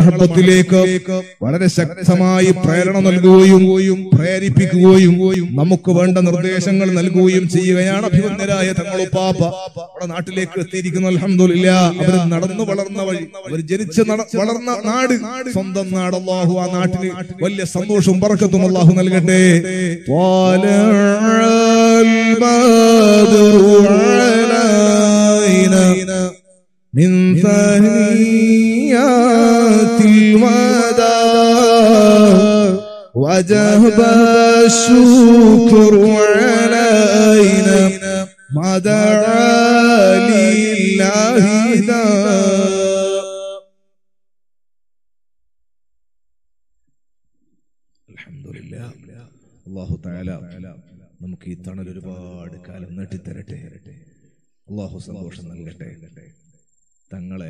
മഹബത്തിലേക്ക് വളരെ ശക്തമായി പ്രേരണ നൽകുകയും പ്രേരിപ്പിക്കുകയും നമുക്ക് വേണ്ട നിർദ്ദേശങ്ങൾ നൽകുകയും ചെയ്യുകയാണ് അഭിമന്യരായ തങ്ങളുപ്പാപ്പ നമ്മുടെ നാട്ടിലേക്ക് എത്തിയിരിക്കുന്ന അലഹമില്ല അവർ നടന്നു വളർന്ന വഴി അവർ ജനിച്ച് നട- വളർന്ന നാട് സ്വന്തം നാട് അള്ളാഹു ആ നാട്ടിന് വലിയ സന്തോഷവും പറക്കത്തും അള്ളാഹു നൽകട്ടെ من ثنيات الوداع وجب الشكر علينا ما دعا لله داع അൽഹംദുലില്ലാ. അല്ലാഹു തആല നമുക്ക് ഈ തണൽ ഒരുപാട് കാലം നീട്ടിത്തരട്ടെ അള്ളാഹു സന്തോഷം നൽകട്ടെ തങ്ങളെ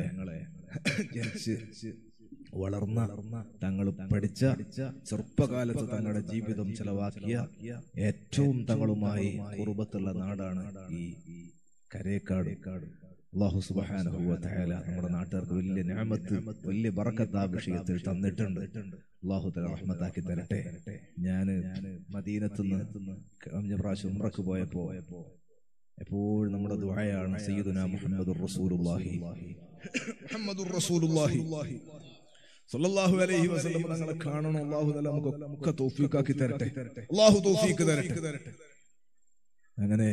ജനിച്ച് വളർന്ന തങ്ങൾ പഠിച്ച ചെറുപ്പകാലത്ത് തങ്ങളുടെ ജീവിതം ചെലവാക്കിയ ഏറ്റവും തങ്ങളുമായി കുറുബത്തുള്ള നാടാണ് ഈ കരേക്കാട് അള്ളാഹു സുബ്ഹാനഹു വ തആല നമ്മുടെ നാട്ടുകാർക്ക് വലിയ ഞാമത്ത് വലിയ ബറക്കത്ത് ആ വിഷയത്തിൽ തന്നിട്ടുണ്ട് അള്ളാഹു തആല റഹ്മത്താക്കി തരട്ടെ ഞാൻ മദീനത്തുനിന്ന് കഴിഞ്ഞ പ്രാവശ്യം ഉംറക്ക് പോയപ്പോ എപ്പോഴും നമ്മുടെ ദുആയാണ് സയ്യിദുന മുഹമ്മദുർ റസൂലുള്ളാഹി മുഹമ്മദുർ റസൂലുള്ളാഹി സല്ലല്ലാഹു അലൈഹി വസല്ലം തങ്ങളെ കാണണം അല്ലാഹു തആല നമുക്ക് ഒക്കെ തൗഫീഖാക്കി തരട്ടെ അല്ലാഹു തൗഫീഖ് തരട്ടെ അങ്ങനെ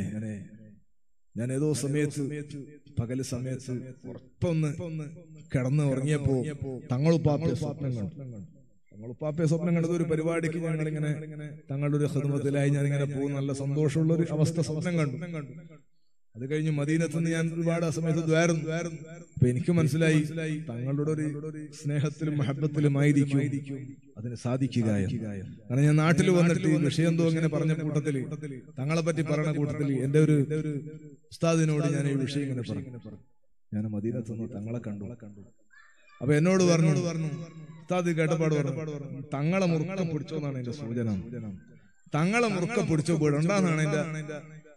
ഞാൻ ഏതോ സമയത്ത് പകല് സമയത്ത് ഉറപ്പൊന്ന് കിടന്ന് ഉറങ്ങിയപ്പോ തങ്ങളുപ്പാപ്പ സ്വപ്നം കണ്ടു തങ്ങളുപ്പാപ്പയെ സ്വപ്നം കണ്ടത് ഒരു പരിപാടിക്ക് ഞങ്ങൾ ഇങ്ങനെ തങ്ങളുടെ ഒരു ഹൃദമത്തിലായി ഞാൻ ഇങ്ങനെ പോകും നല്ല സന്തോഷമുള്ള ഒരു അവസ്ഥ സ്വപ്നം കണ്ടു അത് കഴിഞ്ഞ് മദീനത്ത് നിന്ന് ഞാൻ ഒരുപാട് ആ സമയത്ത് ദ്വാരുന്നു അപ്പൊ എനിക്ക് മനസ്സിലായി തങ്ങളുടെ ഒരു സ്നേഹത്തിലും മഹബത്തിലും ആയിരിക്കും അതിന് സാധിക്കുക എന്ന്. കാരണം ഞാൻ നാട്ടിൽ വന്നിട്ട് ഈ വിഷയം എന്തോ ഇങ്ങനെ പറഞ്ഞ കൂട്ടത്തില് തങ്ങളെ പറ്റി പറയുന്ന കൂട്ടത്തില് എന്റെ ഒരു ഉസ്താദിനോട് ഞാൻ ഈ വിഷയം ഇങ്ങനെ പറഞ്ഞു ഞാൻ മദീനത്ത് നിന്ന് തങ്ങളെ കണ്ടു അപ്പൊ എന്നോട് പറഞ്ഞു പറഞ്ഞു ഉസ്താദ് കേട്ടപ്പാട് പറഞ്ഞു തങ്ങളെ മുറുക്കം പിടിച്ചോന്നാണ് എന്റെ സൂചന തങ്ങളെ മുറുക്കം പിടിച്ചോ വീടുണ്ടാന്നാണ് എന്റെ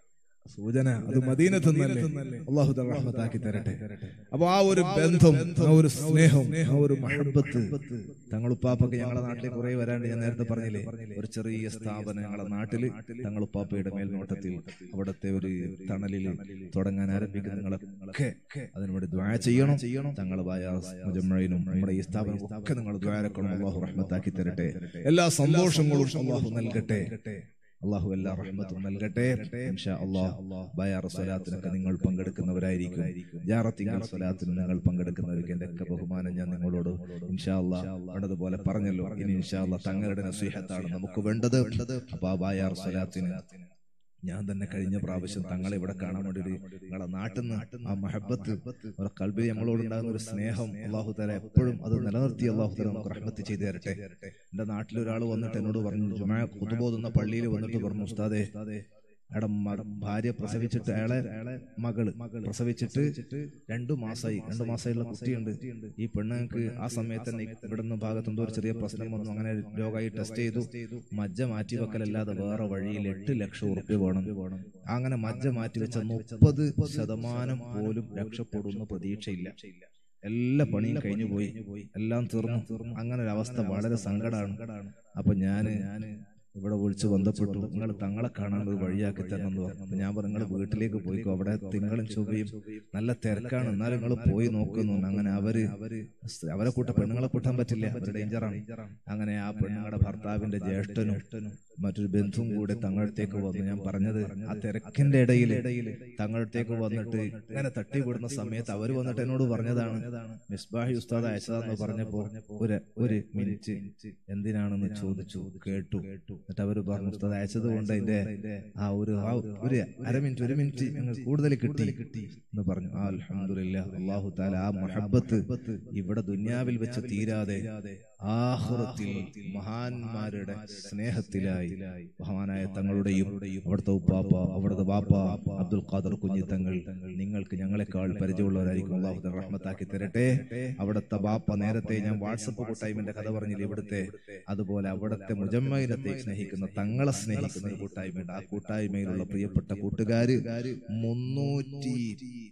സൂചന അത് മദീനത്ത് നിന്നല്ലേ അള്ളാഹു തആല റഹ്മത്താക്കി തരട്ടെ അപ്പൊ ആ ഒരു ബന്ധം ആ ഒരു സ്നേഹം ആ ഒരു മഹബത്ത് തങ്ങളുപ്പാപ്പൊക്കെ ഞങ്ങളുടെ നാട്ടിൽ കുറെ വരാണ്ട് ഞാൻ നേരത്തെ പറഞ്ഞില്ലേ ഒരു ചെറിയ സ്ഥാപനം ഞങ്ങളുടെ നാട്ടില് തങ്ങളുപ്പാപ്പയുടെ മേൽനോട്ടത്തിൽ അവിടുത്തെ ഒരു തണലിൽ തുടങ്ങാൻ ആരംഭിക്കുന്ന നിങ്ങളൊക്കെ അതിനുവേണ്ടി ദ്വാ ചെയ്യണം ചെയ്യണം തങ്ങളെ മുജമ്മഴിനും നമ്മുടെ ഈ സ്ഥാപനം ഒക്കെ നിങ്ങൾ ദ്വാരക്കണം അള്ളാഹു റഹ്മത്താക്കി തരട്ടെ എല്ലാ സന്തോഷങ്ങളും അള്ളാഹു നൽകട്ടെ അള്ളാഹു എല്ലാ റഹ്മത്തും നൽകട്ടെ ഇൻഷാ അള്ളാഹ് ബയാർ സ്വലാത്തിനൊക്കെ നിങ്ങൾ പങ്കെടുക്കുന്നവരായിരിക്കും ജാറത്തിങ്ങൾ സ്വലാത്തിന് നിങ്ങൾ പങ്കെടുക്കുന്നവർക്ക് എന്റെ ഒക്കെ ബഹുമാനം ഞാൻ നിങ്ങളോട് ഇൻഷാ അള്ളാഹ് വേണ്ടതുപോലെ പറഞ്ഞല്ലോ ഇനി ഇൻഷാ അള്ളാഹ് തങ്ങളുടെ നസീഹത്താണ് നമുക്ക് വേണ്ടത് അപ്പൊ ആ ബയാർ സ്വലാത്തിന് ഞാൻ തന്നെ കഴിഞ്ഞ പ്രാവശ്യം തങ്ങളെ ഇവിടെ കാണാൻ വേണ്ടി ഒരു നിങ്ങളെ നാട്ടിൽ നിന്ന് ആ മഹബത്ത് ഒരു കൽബി നമ്മളോട് ഉണ്ടാകുന്ന ഒരു സ്നേഹം അള്ളാഹു തല എപ്പോഴും അത് നിലനിർത്തി അള്ളാഹു തല നമുക്ക് റഹ്മത്ത് ചെയ്തു തരട്ടെ എന്റെ നാട്ടിൽ ഒരാൾ വന്നിട്ട് എന്നോട് പറഞ്ഞു ജുമാ കുത്തുബോധുന്ന പള്ളിയിൽ വന്നിട്ട് പറഞ്ഞു ഉസ്താദേ അയാളുടെ മ- ഭാര്യ പ്രസവിച്ചിട്ട് അയാളെ മകള് പ്രസവിച്ചിട്ട് രണ്ടു മാസമായി രണ്ടു മാസമായുള്ള കുട്ടിയുണ്ട് ഈ പെണ്ണുങ്ങൾക്ക് ആ സമയത്ത് തന്നെ ഇവിടുന്ന് ഭാഗത്ത് എന്തോ ഒരു ചെറിയ പ്രശ്നം വന്നു അങ്ങനെ രോഗമായി ടെസ്റ്റ് ചെയ്തു മജ്ജ മാറ്റി വെക്കലല്ലാതെ വേറെ വഴിയിൽ എട്ട് ലക്ഷം ഉറുപ്പ്യ വേണം അങ്ങനെ മജ്ജ മാറ്റി വെച്ച മുപ്പത് ശതമാനം പോലും രക്ഷപ്പെടുന്ന പ്രതീക്ഷയില്ല എല്ലാ പണിയും കഴിഞ്ഞു പോയി എല്ലാം തീർന്നു അങ്ങനെ ഒരു അവസ്ഥ വളരെ സങ്കടമാണ് അപ്പൊ ഞാന് ഇവിടെ വിളിച്ച് ബന്ധപ്പെട്ടു നിങ്ങൾ തങ്ങളെ കാണാൻ ഒരു വഴിയാക്കി തരണം എന്ന് പറഞ്ഞു അപ്പൊ ഞാൻ പറഞ്ഞു നിങ്ങൾ വീട്ടിലേക്ക് പോയിക്കോ അവിടെ തിങ്കളും ചൊവ്വയും നല്ല തിരക്കാണ് എന്നാലും നിങ്ങൾ പോയി നോക്കുന്നു അങ്ങനെ അവര് അവരെ കൂട്ട പെണ്ണുങ്ങളെ കൂട്ടാൻ പറ്റില്ല അവർ ഡേഞ്ചറാണ് അങ്ങനെ ആ പെണ്ണുങ്ങളുടെ ഭർത്താവിന്റെ ജ്യേഷ്ഠനും മറ്റൊരു ബന്ധുവും കൂടെ തങ്ങളടുത്തേക്ക് വന്നു ഞാൻ പറഞ്ഞത് ആ തിരക്കിന്റെ ഇടയിൽ തങ്ങളടുത്തേക്ക് വന്നിട്ട് ഇങ്ങനെ തട്ടിവിടുന്ന സമയത്ത് അവർ വന്നിട്ട് എന്നോട് പറഞ്ഞതാണ് മിസ്ബാഹി ഉസ്താദ് അയച്ചതാന്ന് പറഞ്ഞപ്പോ ഒരു ഒരു മിനിറ്റ് എന്തിനാണെന്ന് ചോദിച്ചു കേട്ടു എന്നിട്ട് അവര് പറഞ്ഞു ഉസ്താദ് അയച്ചത് കൊണ്ട് അതിന്റെ ആ ഒരു ആ ഒരു അര മിനിറ്റ് ഒരു മിനിറ്റ് ഞങ്ങൾ കൂടുതൽ കിട്ടി കിട്ടി എന്ന് പറഞ്ഞു ആ അൽഹംദുലില്ലാ അള്ളാഹു താല ആ മഹബത്ത് ഇവിടെ ദുന്യാവിൽ വെച്ച് തീരാതെ ആഹുറത്തിൽ മഹാന്മാരുടെ സ്നേഹത്തിലായി മഹാനായ തങ്ങളുടെയും അവിടുത്തെ ഉപ്പാപ്പ അവിടുത്തെ വാപ്പ അബ്ദുൽ ഖാദർ കുഞ്ഞിത്തങ്ങൾ നിങ്ങൾക്ക് ഞങ്ങളെക്കാൾ പരിചയമുള്ളവരായിരിക്കും അള്ളാഹു താല റഹ്മത്താക്കി തരട്ടെ അവിടുത്തെ ബാപ്പ നേരത്തെ ഞാൻ വാട്സപ്പ് കൂട്ടായ്മന്റെ കഥ പറഞ്ഞില്ല ഇവിടുത്തെ അതുപോലെ അവിടുത്തെ മുജമ്മയിനത്തെ സ്നേഹിക്കുന്ന തങ്ങളെ സ്നേഹിക്കുന്ന ഒരു കൂട്ടായ്മയുണ്ട് ആ കൂട്ടായ്മയിലുള്ള പ്രിയപ്പെട്ട കൂട്ടുകാര് മുന്നൂറ്റി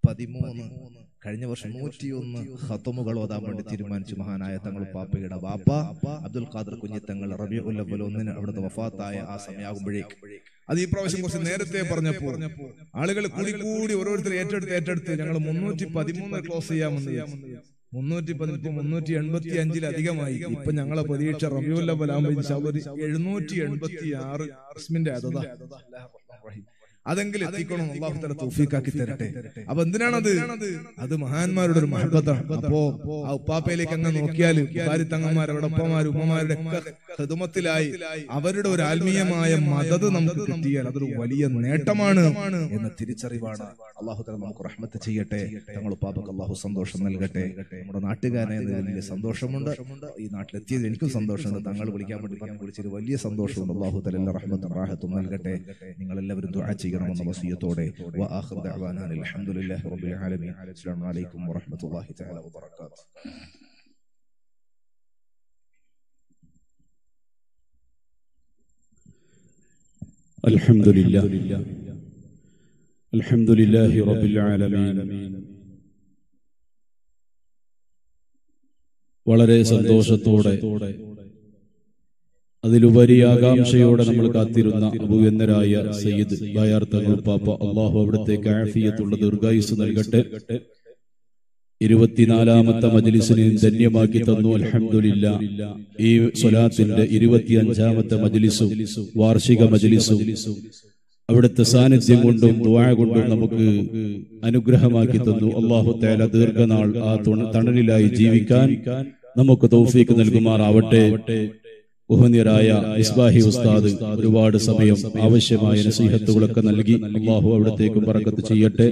പതിമൂന്ന് കഴിഞ്ഞ വർഷം നൂറ്റിയൊന്ന് ഹത്തമുകൾ ഓതാൻ വേണ്ടി തീരുമാനിച്ചു മഹാനായ തങ്ങൾ പാപ്പയുടെ വാപ്പ അബ്ദുൽ ഖാദർ കുഞ്ഞിത്തങ്ങൾ റബി ഉല്ലബൽ ഒന്നിന് അവിടുത്തെ വഫാത്തായ ആ സമയമാകുമ്പോഴേക്ക് അത് ഈ പ്രാവശ്യം കുറച്ച് നേരത്തെ പറഞ്ഞപ്പോൾ ആളുകൾ കൂടി കൂടി ഓരോരുത്തർ ഏറ്റെടുത്ത് ഏറ്റെടുത്ത് ഞങ്ങൾ മുന്നൂറ്റി പതിമൂന്ന് ക്ലോസ് ചെയ്യാമെന്ന് വിചാരിച്ചു. മുന്നൂറ്റി പതിനെട്ട് മുന്നൂറ്റി എൺപത്തി അഞ്ചിലധികമായി ഇപ്പൊ ഞങ്ങളെ പ്രതീക്ഷ റബിയുല്ലബലാകുമ്പോൾ ഒരു എഴുന്നൂറ്റി എൺപത്തി ആറ് ഇസ്മിന്റെ അതതാ അതെങ്കിലും എത്തിക്കണം അള്ളാഹു തല തൗഫീഖാക്കി തരട്ടെ അപ്പൊ എന്തിനാണത് അത് മഹാന്മാരുടെ ഒരു മഹബത്താണ് അപ്പോ ആ ഉപ്പാപ്പയിലേക്ക് അങ്ങ് നോക്കിയാൽ ബുഖാരി തങ്ങന്മാർ അവിടെ ഉപ്പമാര് ഉമ്മമാരുടെ ഒക്കെ ഹൃദമത്തിലായി അവരുടെ ഒരു ആത്മീയമായ മദത് നമുക്ക് കിട്ടിയാൽ അതൊരു വലിയ നേട്ടമാണ് എന്ന തിരിച്ചറിവാണ് അള്ളാഹു തല നമുക്ക് റഹ്മത്ത് ചെയ്യട്ടെ തങ്ങൾ ഉപ്പാപ്പക്ക് അള്ളാഹു സന്തോഷം നൽകട്ടെ നമ്മുടെ നാട്ടുകാരനെ വലിയ സന്തോഷമുണ്ട് ഈ നാട്ടിലെത്തിയത് എനിക്കും സന്തോഷമുണ്ട് തങ്ങൾ വിളിക്കാൻ വേണ്ടി പറഞ്ഞു വിളിച്ചൊരു വലിയ സന്തോഷമുണ്ട് അള്ളാഹു തല എല്ലാ റഹ്മത്തും റാഹത്തും നൽകട്ടെ നിങ്ങൾ എല്ലാവരും ദുആ ചെയ്യണമെന്ന വസിയത്തോടെ വആഖിറു ദഅവാനാ അൽഹംദുലില്ലാഹി റബ്ബിൽ ആലമീൻ അസ്സലാമു അലൈക്കും വറഹ്മത്തുള്ളാഹി തആല വബറകാതുഹു الحمد لله الحمد لله رب العالمين വളരെ സന്തോഷത്തോടെ അതിലുപരി ആകാംക്ഷയോടെ നമ്മൾ കാത്തിരുന്ന അഭുവന്നരായ സയ്യിദ് ബയാർ തങ്ങൾ പാപ്പ അള്ളാഹു അവിടത്തേക്ക് ആഫിയത്തുള്ള ദീർഘായുസ് നൽകട്ടെ ഇരുപത്തിനാലാമത്തെ മജ്ലിസിനെ ധന്യമാക്കി തന്നു അൽഹംദുലില്ല ഈ സ്വലാത്തിന്റെ ഇരുപത്തിയഞ്ചാമത്തെ മജ്ലിസും വാർഷിക മജ്ലിസും അവിടുത്തെ സാന്നിധ്യം കൊണ്ടും ദ്വാഴ കൊണ്ടും നമുക്ക് അനുഗ്രഹമാക്കി തന്നു അള്ളാഹു തേല ദീർഘനാൾ ആ തുണ- തണലിലായി ജീവിക്കാൻ നമുക്ക് തൗഫീക്ക് നൽകുമാറാവട്ടെ ബഹുനിയരായ ഇസ്ബാഹി ഉസ്താദ് ഒരുപാട് സമയം ആവശ്യമായ നസീഹത്തുകളൊക്കെ നൽകി അള്ളാഹു അവിടത്തേക്കും പറക്കത്ത് ചെയ്യട്ടെ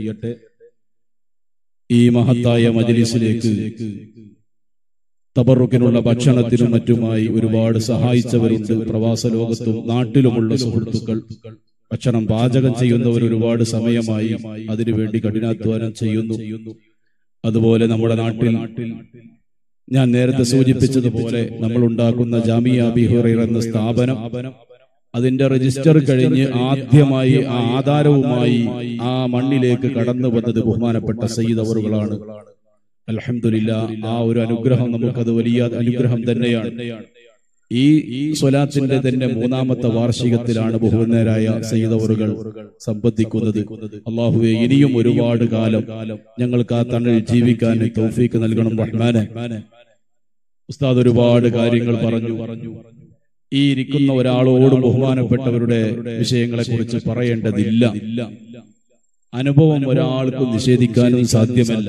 ഈ മഹത്തായ മജലിസിലേക്ക് തബറുക്കിനുള്ള ഭക്ഷണത്തിനും മറ്റുമായി ഒരുപാട് സഹായിച്ചവരുണ്ട് പ്രവാസ ലോകത്തും നാട്ടിലുമുള്ള സുഹൃത്തുക്കൾ ഭക്ഷണം പാചകം ചെയ്യുന്നവർ ഒരുപാട് സമയമായി അതിനുവേണ്ടി കഠിനാധ്വാനം ചെയ്യുന്നു അതുപോലെ നമ്മുടെ നാട്ടിൽ ഞാൻ നേരത്തെ സൂചിപ്പിച്ചതുപോലെ നമ്മൾ ഉണ്ടാക്കുന്ന ജാമിയ ബിഹുറൈർ എന്ന സ്ഥാപനം അതിന്റെ രജിസ്റ്റർ കഴിഞ്ഞ് ആദ്യമായി ആ ആധാരവുമായി ആ മണ്ണിലേക്ക് കടന്നു വന്നത് ബഹുമാനപ്പെട്ട സയ്യിദ് അവറുകളാണ് അൽഹംദുലില്ല ആ ഒരു അനുഗ്രഹം നമുക്കത് വലിയ അനുഗ്രഹം തന്നെയാണ് ഈ ഈ സ്വലാത്തിന്റെ തന്നെ മൂന്നാമത്തെ വാർഷികത്തിലാണ് ബഹുവന്നരായ സയ്യിദ് അവറുകൾ സംബന്ധിക്കുന്നത് അള്ളാഹുവെ ഇനിയും ഒരുപാട് കാലം ഞങ്ങൾക്ക് ആ തണൽ ജീവിക്കാൻ തൗഫീക്ക് നൽകണം റഹ്മാനെ ഉസ്താദ് ഒരുപാട് കാര്യങ്ങൾ പറഞ്ഞു ഈ ഇരിക്കുന്ന ഒരാളോടും ബഹുമാനപ്പെട്ടവരുടെ വിഷയങ്ങളെ കുറിച്ച് പറയേണ്ടതില്ല അനുഭവം ഒരാൾക്കും നിഷേധിക്കാനും സാധ്യമല്ല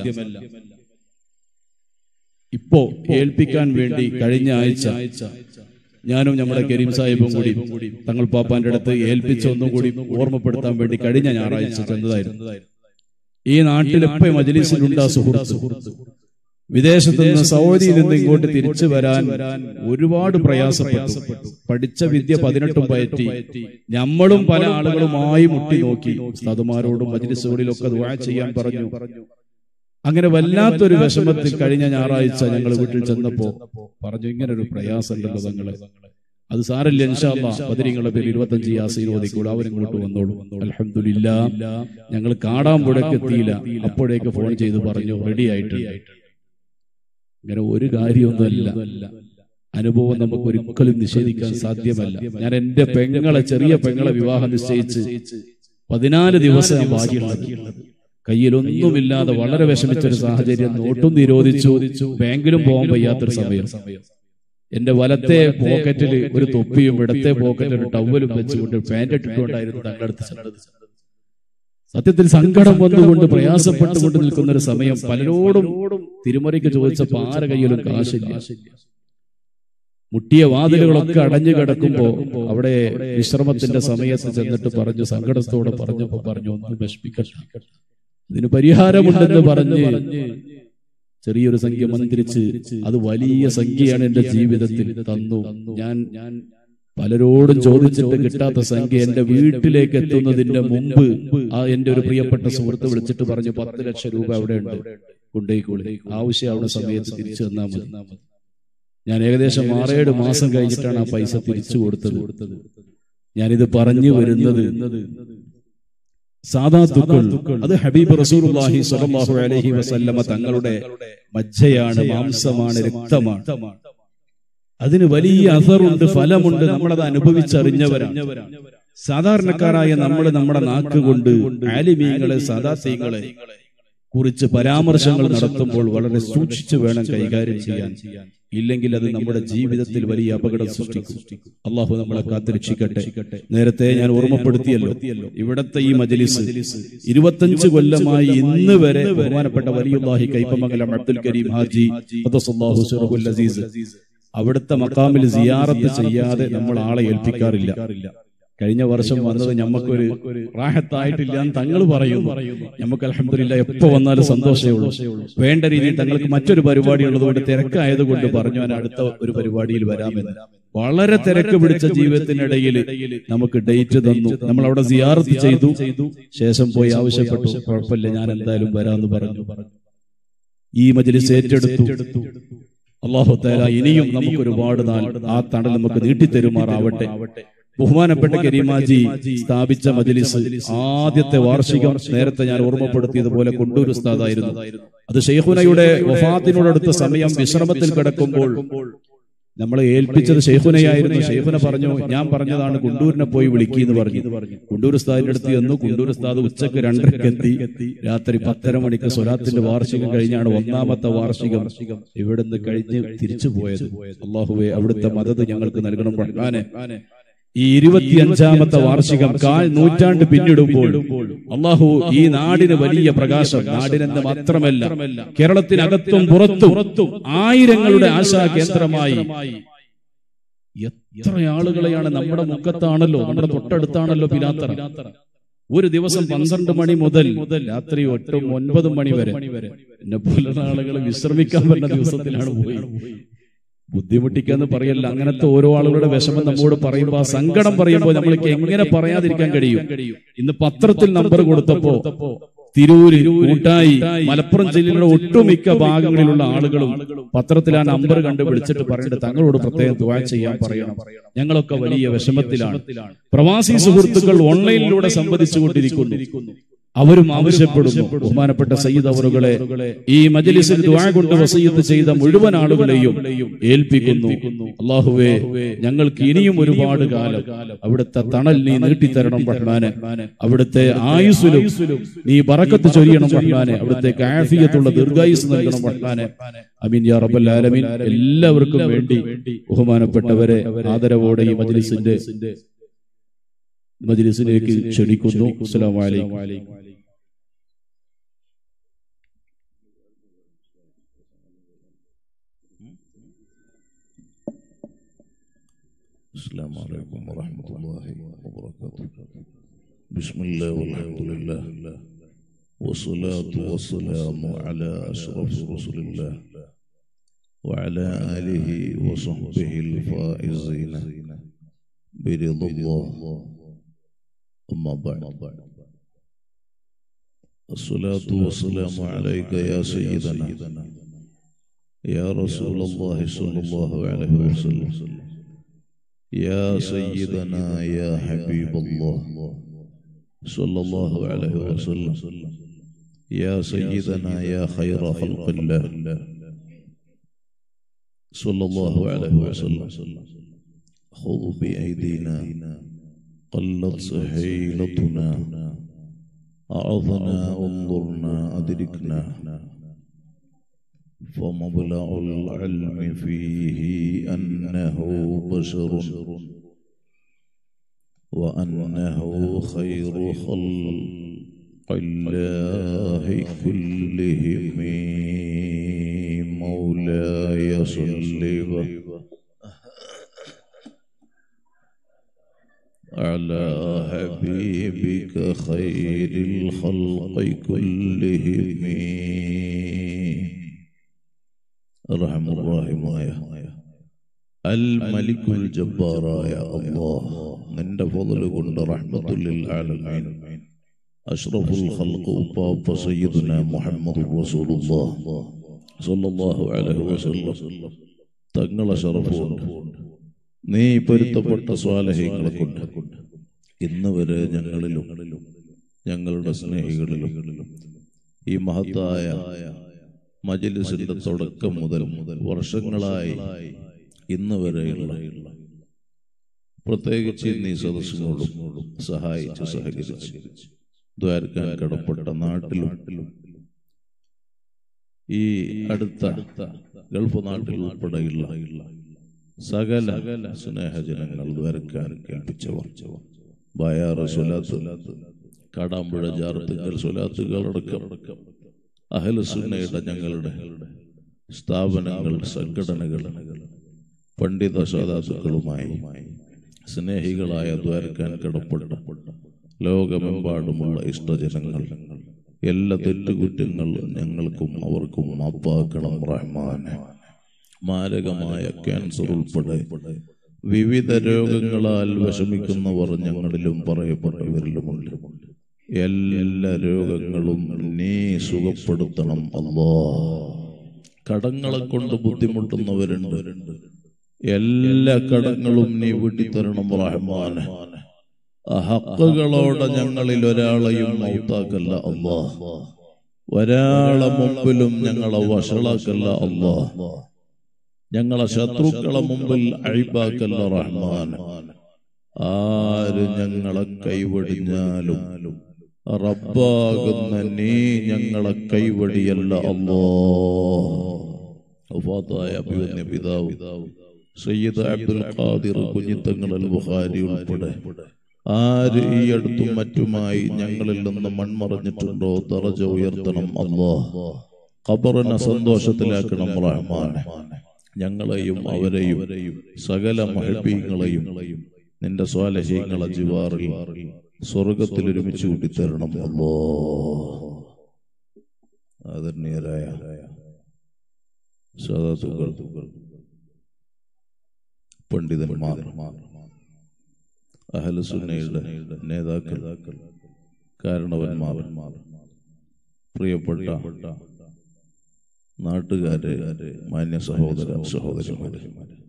ഇപ്പോ ഏൽപ്പിക്കാൻ വേണ്ടി കഴിഞ്ഞ ആഴ്ച ഞാനും നമ്മുടെ കരീം സാഹിബും കൂടി തങ്ങൾ പാപ്പാന്റെ അടുത്ത് ഏൽപ്പിച്ച ഒന്നും കൂടി ഓർമ്മപ്പെടുത്താൻ വേണ്ടി കഴിഞ്ഞ ഞായറാഴ്ച ചെന്നതായിരുന്നു ഈ നാട്ടിൽ ഇപ്പൊ മജലിസിലുണ്ട് ആ സുഹൃത്ത് വിദേശത്ത് നിന്ന് സൗദിയിൽ നിന്ന് ഇങ്ങോട്ട് തിരിച്ചു വരാൻ ഒരുപാട് പ്രയാസപ്പെട്ടു പഠിച്ച വിദ്യ പതിനെട്ടും പയറ്റി നമ്മളും പല ആളുകളുമായി മുട്ടി നോക്കി ഉസ്താദുമാരോടും മജ്ലിസുകളിലൊക്കെ ദുആ ചെയ്യാൻ പറഞ്ഞു അങ്ങനെ വല്ലാത്തൊരു വിഷമത്തിൽ കഴിഞ്ഞ ഞായറാഴ്ച ഞങ്ങൾ വീട്ടിൽ ചെന്നപ്പോ പറഞ്ഞു ഇങ്ങനെ ഒരു പ്രയാസമുണ്ടല്ലോ തങ്ങള് അത് സാരല്ല ഇൻഷാല്ലാ ബദരിങ്ങളുടെ പേര് ഇരുപത്തഞ്ച് യാസീൻ ഓതിക്കൂടെ അവരും ഇങ്ങോട്ട് വന്നോളൂ അൽഹംദുലില്ലാ ഞങ്ങൾ കാടാമ്പുഴക്ക് എത്തിയില്ല അപ്പോഴേക്ക് ഫോൺ ചെയ്ത് പറഞ്ഞു റെഡി ആയിട്ടുണ്ട് ഇങ്ങനെ ഒരു കാര്യമൊന്നുമല്ല അനുഭവം നമുക്ക് ഒരിക്കലും നിഷേധിക്കാൻ സാധ്യമല്ല ഞാൻ എന്റെ പെങ്ങളെ ചെറിയ പെങ്ങളെ വിവാഹം നിശ്ചയിച്ച് പതിനാല് ദിവസം ഞാൻ ബാക്കിയുള്ളത് കയ്യിലൊന്നുമില്ലാതെ വളരെ വിഷമിച്ച ഒരു സാഹചര്യം നോട്ടും നിരോധിച്ചു ബാങ്കിലും പോകാൻ വയ്യാത്തൊരു സമയം എന്റെ വലത്തെ പോക്കറ്റിൽ ഒരു തൊപ്പിയും ഇടത്തെ പോക്കറ്റിൽ ഒരു ടവലും വെച്ചുകൊണ്ട് പാന്റ് ഇട്ടിട്ടുണ്ടായിരുന്നു തങ്ങളുടെ അടുത്ത് ചെന്നത് സത്യത്തിൽ സങ്കടം വന്നുകൊണ്ട് പ്രയാസപ്പെട്ടുകൊണ്ട് നിൽക്കുന്ന ഒരു സമയം പലരോടും തിരുമറിക്ക് ചോദിച്ചപ്പോ ആരെ കയ്യിലും കാശില്ല മുട്ടിയ വാതിലുകളൊക്കെ അടഞ്ഞു കിടക്കുമ്പോ അവിടെ വിശ്രമത്തിന്റെ സമയത്ത് ചെന്നിട്ട് പറഞ്ഞു സങ്കടത്തോടെ പറഞ്ഞപ്പോ പറഞ്ഞു ഒന്നും വിഷമിക്കണ്ട ഇതിന് പരിഹാരമുണ്ടെന്ന് പറഞ്ഞ് ചെറിയൊരു സംഖ്യ മന്ത്രിച്ച് അത് വലിയ സംഖ്യയാണ് എന്റെ ജീവിതത്തിൽ തന്നു ഞാൻ ഞാൻ പലരോടും ചോദിച്ചിട്ട് കിട്ടാത്ത സംഖ്യ എന്റെ വീട്ടിലേക്ക് എത്തുന്നതിന്റെ മുമ്പ് ആ എന്റെ ഒരു പ്രിയപ്പെട്ട സുഹൃത്ത് വിളിച്ചിട്ട് പറഞ്ഞു പത്ത് ലക്ഷം രൂപ അവിടെ ഉണ്ട് കൊണ്ടേക്കൂടെ ആവശ്യമാവുന്ന സമയത്ത് തിരിച്ചു തന്നാൽ മതി ഞാൻ ഏകദേശം ആറേഴ് മാസം കഴിഞ്ഞിട്ടാണ് ആ പൈസ തിരിച്ചു കൊടുത്തത് ഞാനിത് പറഞ്ഞു വരുന്നത് സാദാത്തുക്കൾ അത് ഹബീബ് റസൂലുള്ളാഹി സ്വല്ലല്ലാഹു അലൈഹി വസല്ലമ തങ്ങളുടെ മജ്ജയാണ് മാംസമാണ് രക്തമാണ് അതിന് വലിയ അസറുണ്ട് ഫലമുണ്ട് നമ്മളത് അനുഭവിച്ചറിഞ്ഞവരാണ് സാധാരണക്കാരായ നമ്മൾ നമ്മുടെ നാക്ക് കൊണ്ട് ആലിമീങ്ങളെ സാദാത്യങ്ങളെ കുറിച്ച് പരാമർശങ്ങൾ നടത്തുമ്പോൾ വളരെ സൂക്ഷിച്ചു വേണം കൈകാര്യം ചെയ്യാൻ ഇല്ലെങ്കിൽ അത് നമ്മുടെ ജീവിതത്തിൽ വലിയ അപകടം സൃഷ്ടിക്കും അള്ളാഹു നമ്മളെ കാത്തിരക്ഷിക്കട്ടെ നേരത്തെ ഞാൻ ഓർമ്മപ്പെടുത്തിയല്ലോ ഇവിടത്തെ ഈ മജലിസ് ഇരുപത്തഞ്ച് കൊല്ലമായി ഇന്ന് വരെ ബഹുമാനപ്പെട്ട വലിയുല്ലാഹി കൈപ്പമംഗലം അബ്ദുൽ കരീം ഹാജി ഖദ്ദസല്ലാഹു സിറഹുൽ അസീസ് അവിടുത്തെ മക്കാമിൽ സിയാറത്ത് ചെയ്യാതെ നമ്മൾ ആളെ ഏൽപ്പിക്കാറില്ല കഴിഞ്ഞ വർഷം വന്നത് ഞമ്മക്കൊരു റാഹത്തായിട്ടില്ല എന്ന് തങ്ങൾ പറയുന്നു നമുക്ക് അലഹമില്ല എപ്പോ വന്നാലും സന്തോഷമേ ഉള്ളൂ വേണ്ട രീതിയിൽ തങ്ങൾക്ക് മറ്റൊരു പരിപാടി ഉള്ളതുകൊണ്ട് തിരക്കായതുകൊണ്ട് പറഞ്ഞു ഞാൻ അടുത്ത ഒരു പരിപാടിയിൽ വരാമെന്ന് വളരെ തിരക്ക് പിടിച്ച ജീവിതത്തിനിടയിൽ നമുക്ക് ഡേറ്റ് തന്നു നമ്മൾ അവിടെ സിയാറത്ത് ചെയ്തു ശേഷം പോയി ആവശ്യപ്പെട്ടു കുഴപ്പമില്ല ഞാൻ എന്തായാലും വരാമെന്ന് പറഞ്ഞു ഈ മജലിസ് ഏറ്റെടുത്തു അള്ളാഹു തേല ഇനിയും നമുക്ക് ഒരുപാട് നാൾ ആ തണൽ നമുക്ക് നീട്ടിത്തരുമാറാവട്ടെ ബഹുമാനപ്പെട്ട കരീമാജി സ്ഥാപിച്ച മജലിസ് ആദ്യത്തെ വാർഷികം നേരത്തെ ഞാൻ ഓർമ്മപ്പെടുത്തിയതുപോലെ കൊണ്ടൂർ ഉസ്താദായിരുന്നു അത് ഷെയ്ഖുനയുടെ വഫാത്തിനോടടുത്ത സമയം വിശ്രമത്തിൽ കിടക്കുമ്പോൾ നമ്മളെ ഏൽപ്പിച്ചത് ഷെയ്ഖുനയായിരുന്നു ഷെയ്ഖുന പറഞ്ഞു ഞാൻ പറഞ്ഞതാണ് കുണ്ടൂരിനെ പോയി വിളിക്കുന്നു പറഞ്ഞു കുണ്ടൂർ ഉസ്താദിന്റെ അടുത്ത് ചെന്നു കുണ്ടൂർ ഉസ്താദ് ഉച്ചക്ക് രണ്ടരക്ക് എത്തി രാത്രി പത്തര മണിക്ക് സ്വലാത്തിന്റെ വാർഷികം കഴിഞ്ഞാണ് ഒന്നാമത്തെ വാർഷികം ഇവിടുന്ന് കഴിഞ്ഞ് തിരിച്ചു പോയത് അള്ളാഹുവെ അവിടുത്തെ മദത് ഞങ്ങൾക്ക് നൽകണം റഹ്മാനെ ഈ ഇരുപത്തിയഞ്ചാമത്തെ വാർഷികം കാൽ നൂറ്റാണ്ട് പിന്നിടുമ്പോൾ അള്ളാഹു ഈ നാടിന് വലിയ പ്രകാശം നാടിനെന്ന് മാത്രമല്ല കേരളത്തിനകത്തും പുറത്തും ആയിരങ്ങളുടെ ആശാ കേന്ദ്രമായി എത്ര ആളുകളെയാണ് നമ്മുടെ മുഖത്താണല്ലോ നമ്മുടെ തൊട്ടടുത്താണല്ലോ പിലാത്തറ ഒരു ദിവസം പന്ത്രണ്ട് മണി മുതൽ രാത്രി എട്ടും ഒൻപതും മണി വരെ എന്നെ പോലുള്ള ആളുകൾ വിശ്രമിക്കാൻ പറ്റുന്ന ദിവസത്തിലാണ് പോയി ബുദ്ധിമുട്ടിക്കാന്ന് പറയല്ല അങ്ങനത്തെ ഓരോ ആളുകളുടെ വിഷമം നമ്മോട് പറയുമ്പോൾ ആ സങ്കടം പറയുമ്പോൾ നമ്മൾക്ക് എങ്ങനെ പറയാതിരിക്കാൻ കഴിയും ഇന്ന് പത്രത്തിൽ നമ്പർ കൊടുത്തപ്പോ തിരൂര് കൂട്ടായി മലപ്പുറം ജില്ലയുടെ ഒട്ടുമിക്ക ഭാഗങ്ങളിലുള്ള ആളുകളും പത്രത്തിൽ ആ നമ്പർ കണ്ട് വിളിച്ചിട്ട് പറഞ്ഞിട്ട് തങ്ങളോട് പ്രത്യേകം ദുവാ ചെയ്യാൻ പറയണം ഞങ്ങളൊക്കെ വലിയ വിഷമത്തിലാണ് പ്രവാസി സുഹൃത്തുക്കൾ ഓൺലൈനിലൂടെ സംവദിച്ചുകൊണ്ടിരിക്കുന്നു അവരും ആവശ്യപ്പെടുന്നു ബഹുമാനപ്പെട്ട സയ്യിദ് അവറുകളെ ഈ മജലിസിൽ ദുആ കൊണ്ട് വസീയത്ത് ചെയ്ത മുഴുവൻ ആളുകളെയും ഏൽപ്പിക്കുന്നു അള്ളാഹുവേ ഞങ്ങൾക്ക് ഇനിയും ഒരുപാട് കാലം അവിടുത്തെ തണൽ നീ നീട്ടിത്തരണം റഹ്മാനെ അവിടുത്തെ ആയുസ്സിലും നീ ബറക്കത്ത് ചൊരിയണം റഹ്മാനെ അവിടുത്തെ ആഫിയത്തുള്ള ദീർഘായുസ് നൽകണം റഹ്മാനെ അമീൻ യാ റബ്ബൽ ആലമീൻ എല്ലാവർക്കും വേണ്ടി ബഹുമാനപ്പെട്ടവരെ ആദരവോടെ ഈ മജ്ലിസിന്റെ മജ്ലിസിലേക്ക് ക്ഷണിക്കുന്നു അസ്സലാമു അലൈക്കും السلام عليكم ورحمة الله وبركاته بسم الله والحمد لله والصلاة والسلام على أشرف رسل الله وعلى آله وصحبه الفائزين برضا الله أما بعد الصلاة والسلام عليك يا سيدنا يا رسول الله صلى الله عليه وسلم يا سيدنا يا حبيب الله صلى الله عليه وسلم يا سيدنا يا خير خلق الله صلى الله عليه وسلم خذ بأيدينا قلت سحيلتنا أعظنا انظرنا أدركنا فمبلغ العلم فيه أنه بشر وأنه خير خلق الله كلهم مولاي صل على حبيبك خير الخلق كلهم أرحم الراحمايا الملك الجبار يا الله നിന്റെ ഫضل കൊണ്ട് رحمة للعالمين أشرف الخلق باب سيدنا محمد رسول الله صلى الله عليه وسلم തങ്ങളെ ഷറഫുണ്ട് നീ പൊരുത്തപ്പെട്ട സ്വാലഹ്യങ്ങളെ കൊണ്ട് ഇന്ന് വരെ ഞങ്ങളിലും ഞങ്ങളുടെ സ്നേഹികളിലും ഈ മഹത്തായ മജിലിസിന്റെ തുടക്കം മുതൽ വർഷങ്ങളായി ഇന്ന് വരെയുള്ള പ്രത്യേകിച്ച് ഇന്ന് ഈ സദസ്സിനോടും സഹായിച്ച് സഹകരിച്ച് ദ്വാരക്കാൻ കടപ്പെട്ട നാട്ടിലും ഈ അടുത്ത ഗൾഫ് നാട്ടിൽ ഉൾപ്പെടെയുള്ള സകല സ്നേഹജനങ്ങൾ ദ്വാരക്കാൻ കേൾപ്പിച്ചവർ ബയാറ് സ്വലാത്ത് കാടാമ്പുഴ ജാറത്തുകൾ സ്വലാത്തുകളടക്കം അഹലസുന്നയുടെ ഞങ്ങളുടെ സ്ഥാപനങ്ങൾ സംഘടനകൾ പണ്ഡിത ശ്രോതാസുക്കളുമായി സ്നേഹികളായ ദ്വാരക്കാൻ കടപ്പെട്ട ലോകമെമ്പാടുമുള്ള ഇഷ്ടജനങ്ങൾ എല്ലാ തെറ്റുകുറ്റങ്ങളും ഞങ്ങൾക്കും അവർക്കും മാപ്പാക്കണം റഹ്മാനെ മാരകമായ ക്യാൻസർ ഉൾപ്പെടെ വിവിധ രോഗങ്ങളാൽ വിഷമിക്കുന്നവർ ഞങ്ങളിലും പറയപ്പെട്ടവരിലുമുണ്ട് എല്ലാ രോഗങ്ങളും നീ സുഖപ്പെടുത്തണം അല്ലോ കടങ്ങളെ കൊണ്ട് ബുദ്ധിമുട്ടുന്നവരുണ്ട് എല്ലാ കടങ്ങളും നീ വീട്ടിത്തരണം റഹ്മാനെ ഹക്കുകളോടെ ഞങ്ങളിൽ ഒരാളെയും മൗത്താക്കല്ല അല്ലാ ഒരാളെ മുമ്പിലും ഞങ്ങളെ വഷളാക്കല്ല അല്ലാ ഞങ്ങളെ ശത്രുക്കളെ മുമ്പിൽ അഴിബാക്കല്ല റഹ്മാൻ ആര് ഞങ്ങളെ കൈവടിഞ്ഞാലും റബ്ബാകുന്ന നീ ഞങ്ങളെ കൈവടിയല്ല അല്ലോ വഫാത്തായ അഭിവന്യ പിതാവ് സയ്യിദ് അബ്ദുൽ ഖാദിർ കുഞ്ഞിത്തങ്ങൾ അൽ ബുഖാരി ഉൾപ്പെടെ ആര് ഈ അടുത്തും മറ്റുമായി ഞങ്ങളിൽ നിന്ന് മൺമറഞ്ഞിട്ടുണ്ടോ തറജ ഉയർത്തണം അല്ലോ ഖബറിനെ സന്തോഷത്തിലാക്കണം റഹ്മാനെ ഞങ്ങളെയും അവരെയും സകല മഹബീങ്ങളെയും നിന്റെ സ്വാലഹീങ്ങളെ ജിവാറിൽ സ്വർഗത്തിൽ ഒരുമിച്ച് കൂട്ടിത്തരണം അല്ലോ ആദരണീയരായ സദാത്തുകൾ പണ്ഡിതന്മാർ അഹലസുന്നയുടെ നേതാക്കൾ കാരണവന്മാർ പ്രിയപ്പെട്ട നാട്ടുകാരെ മാന്യ സഹോദര സഹോദരിമാരെ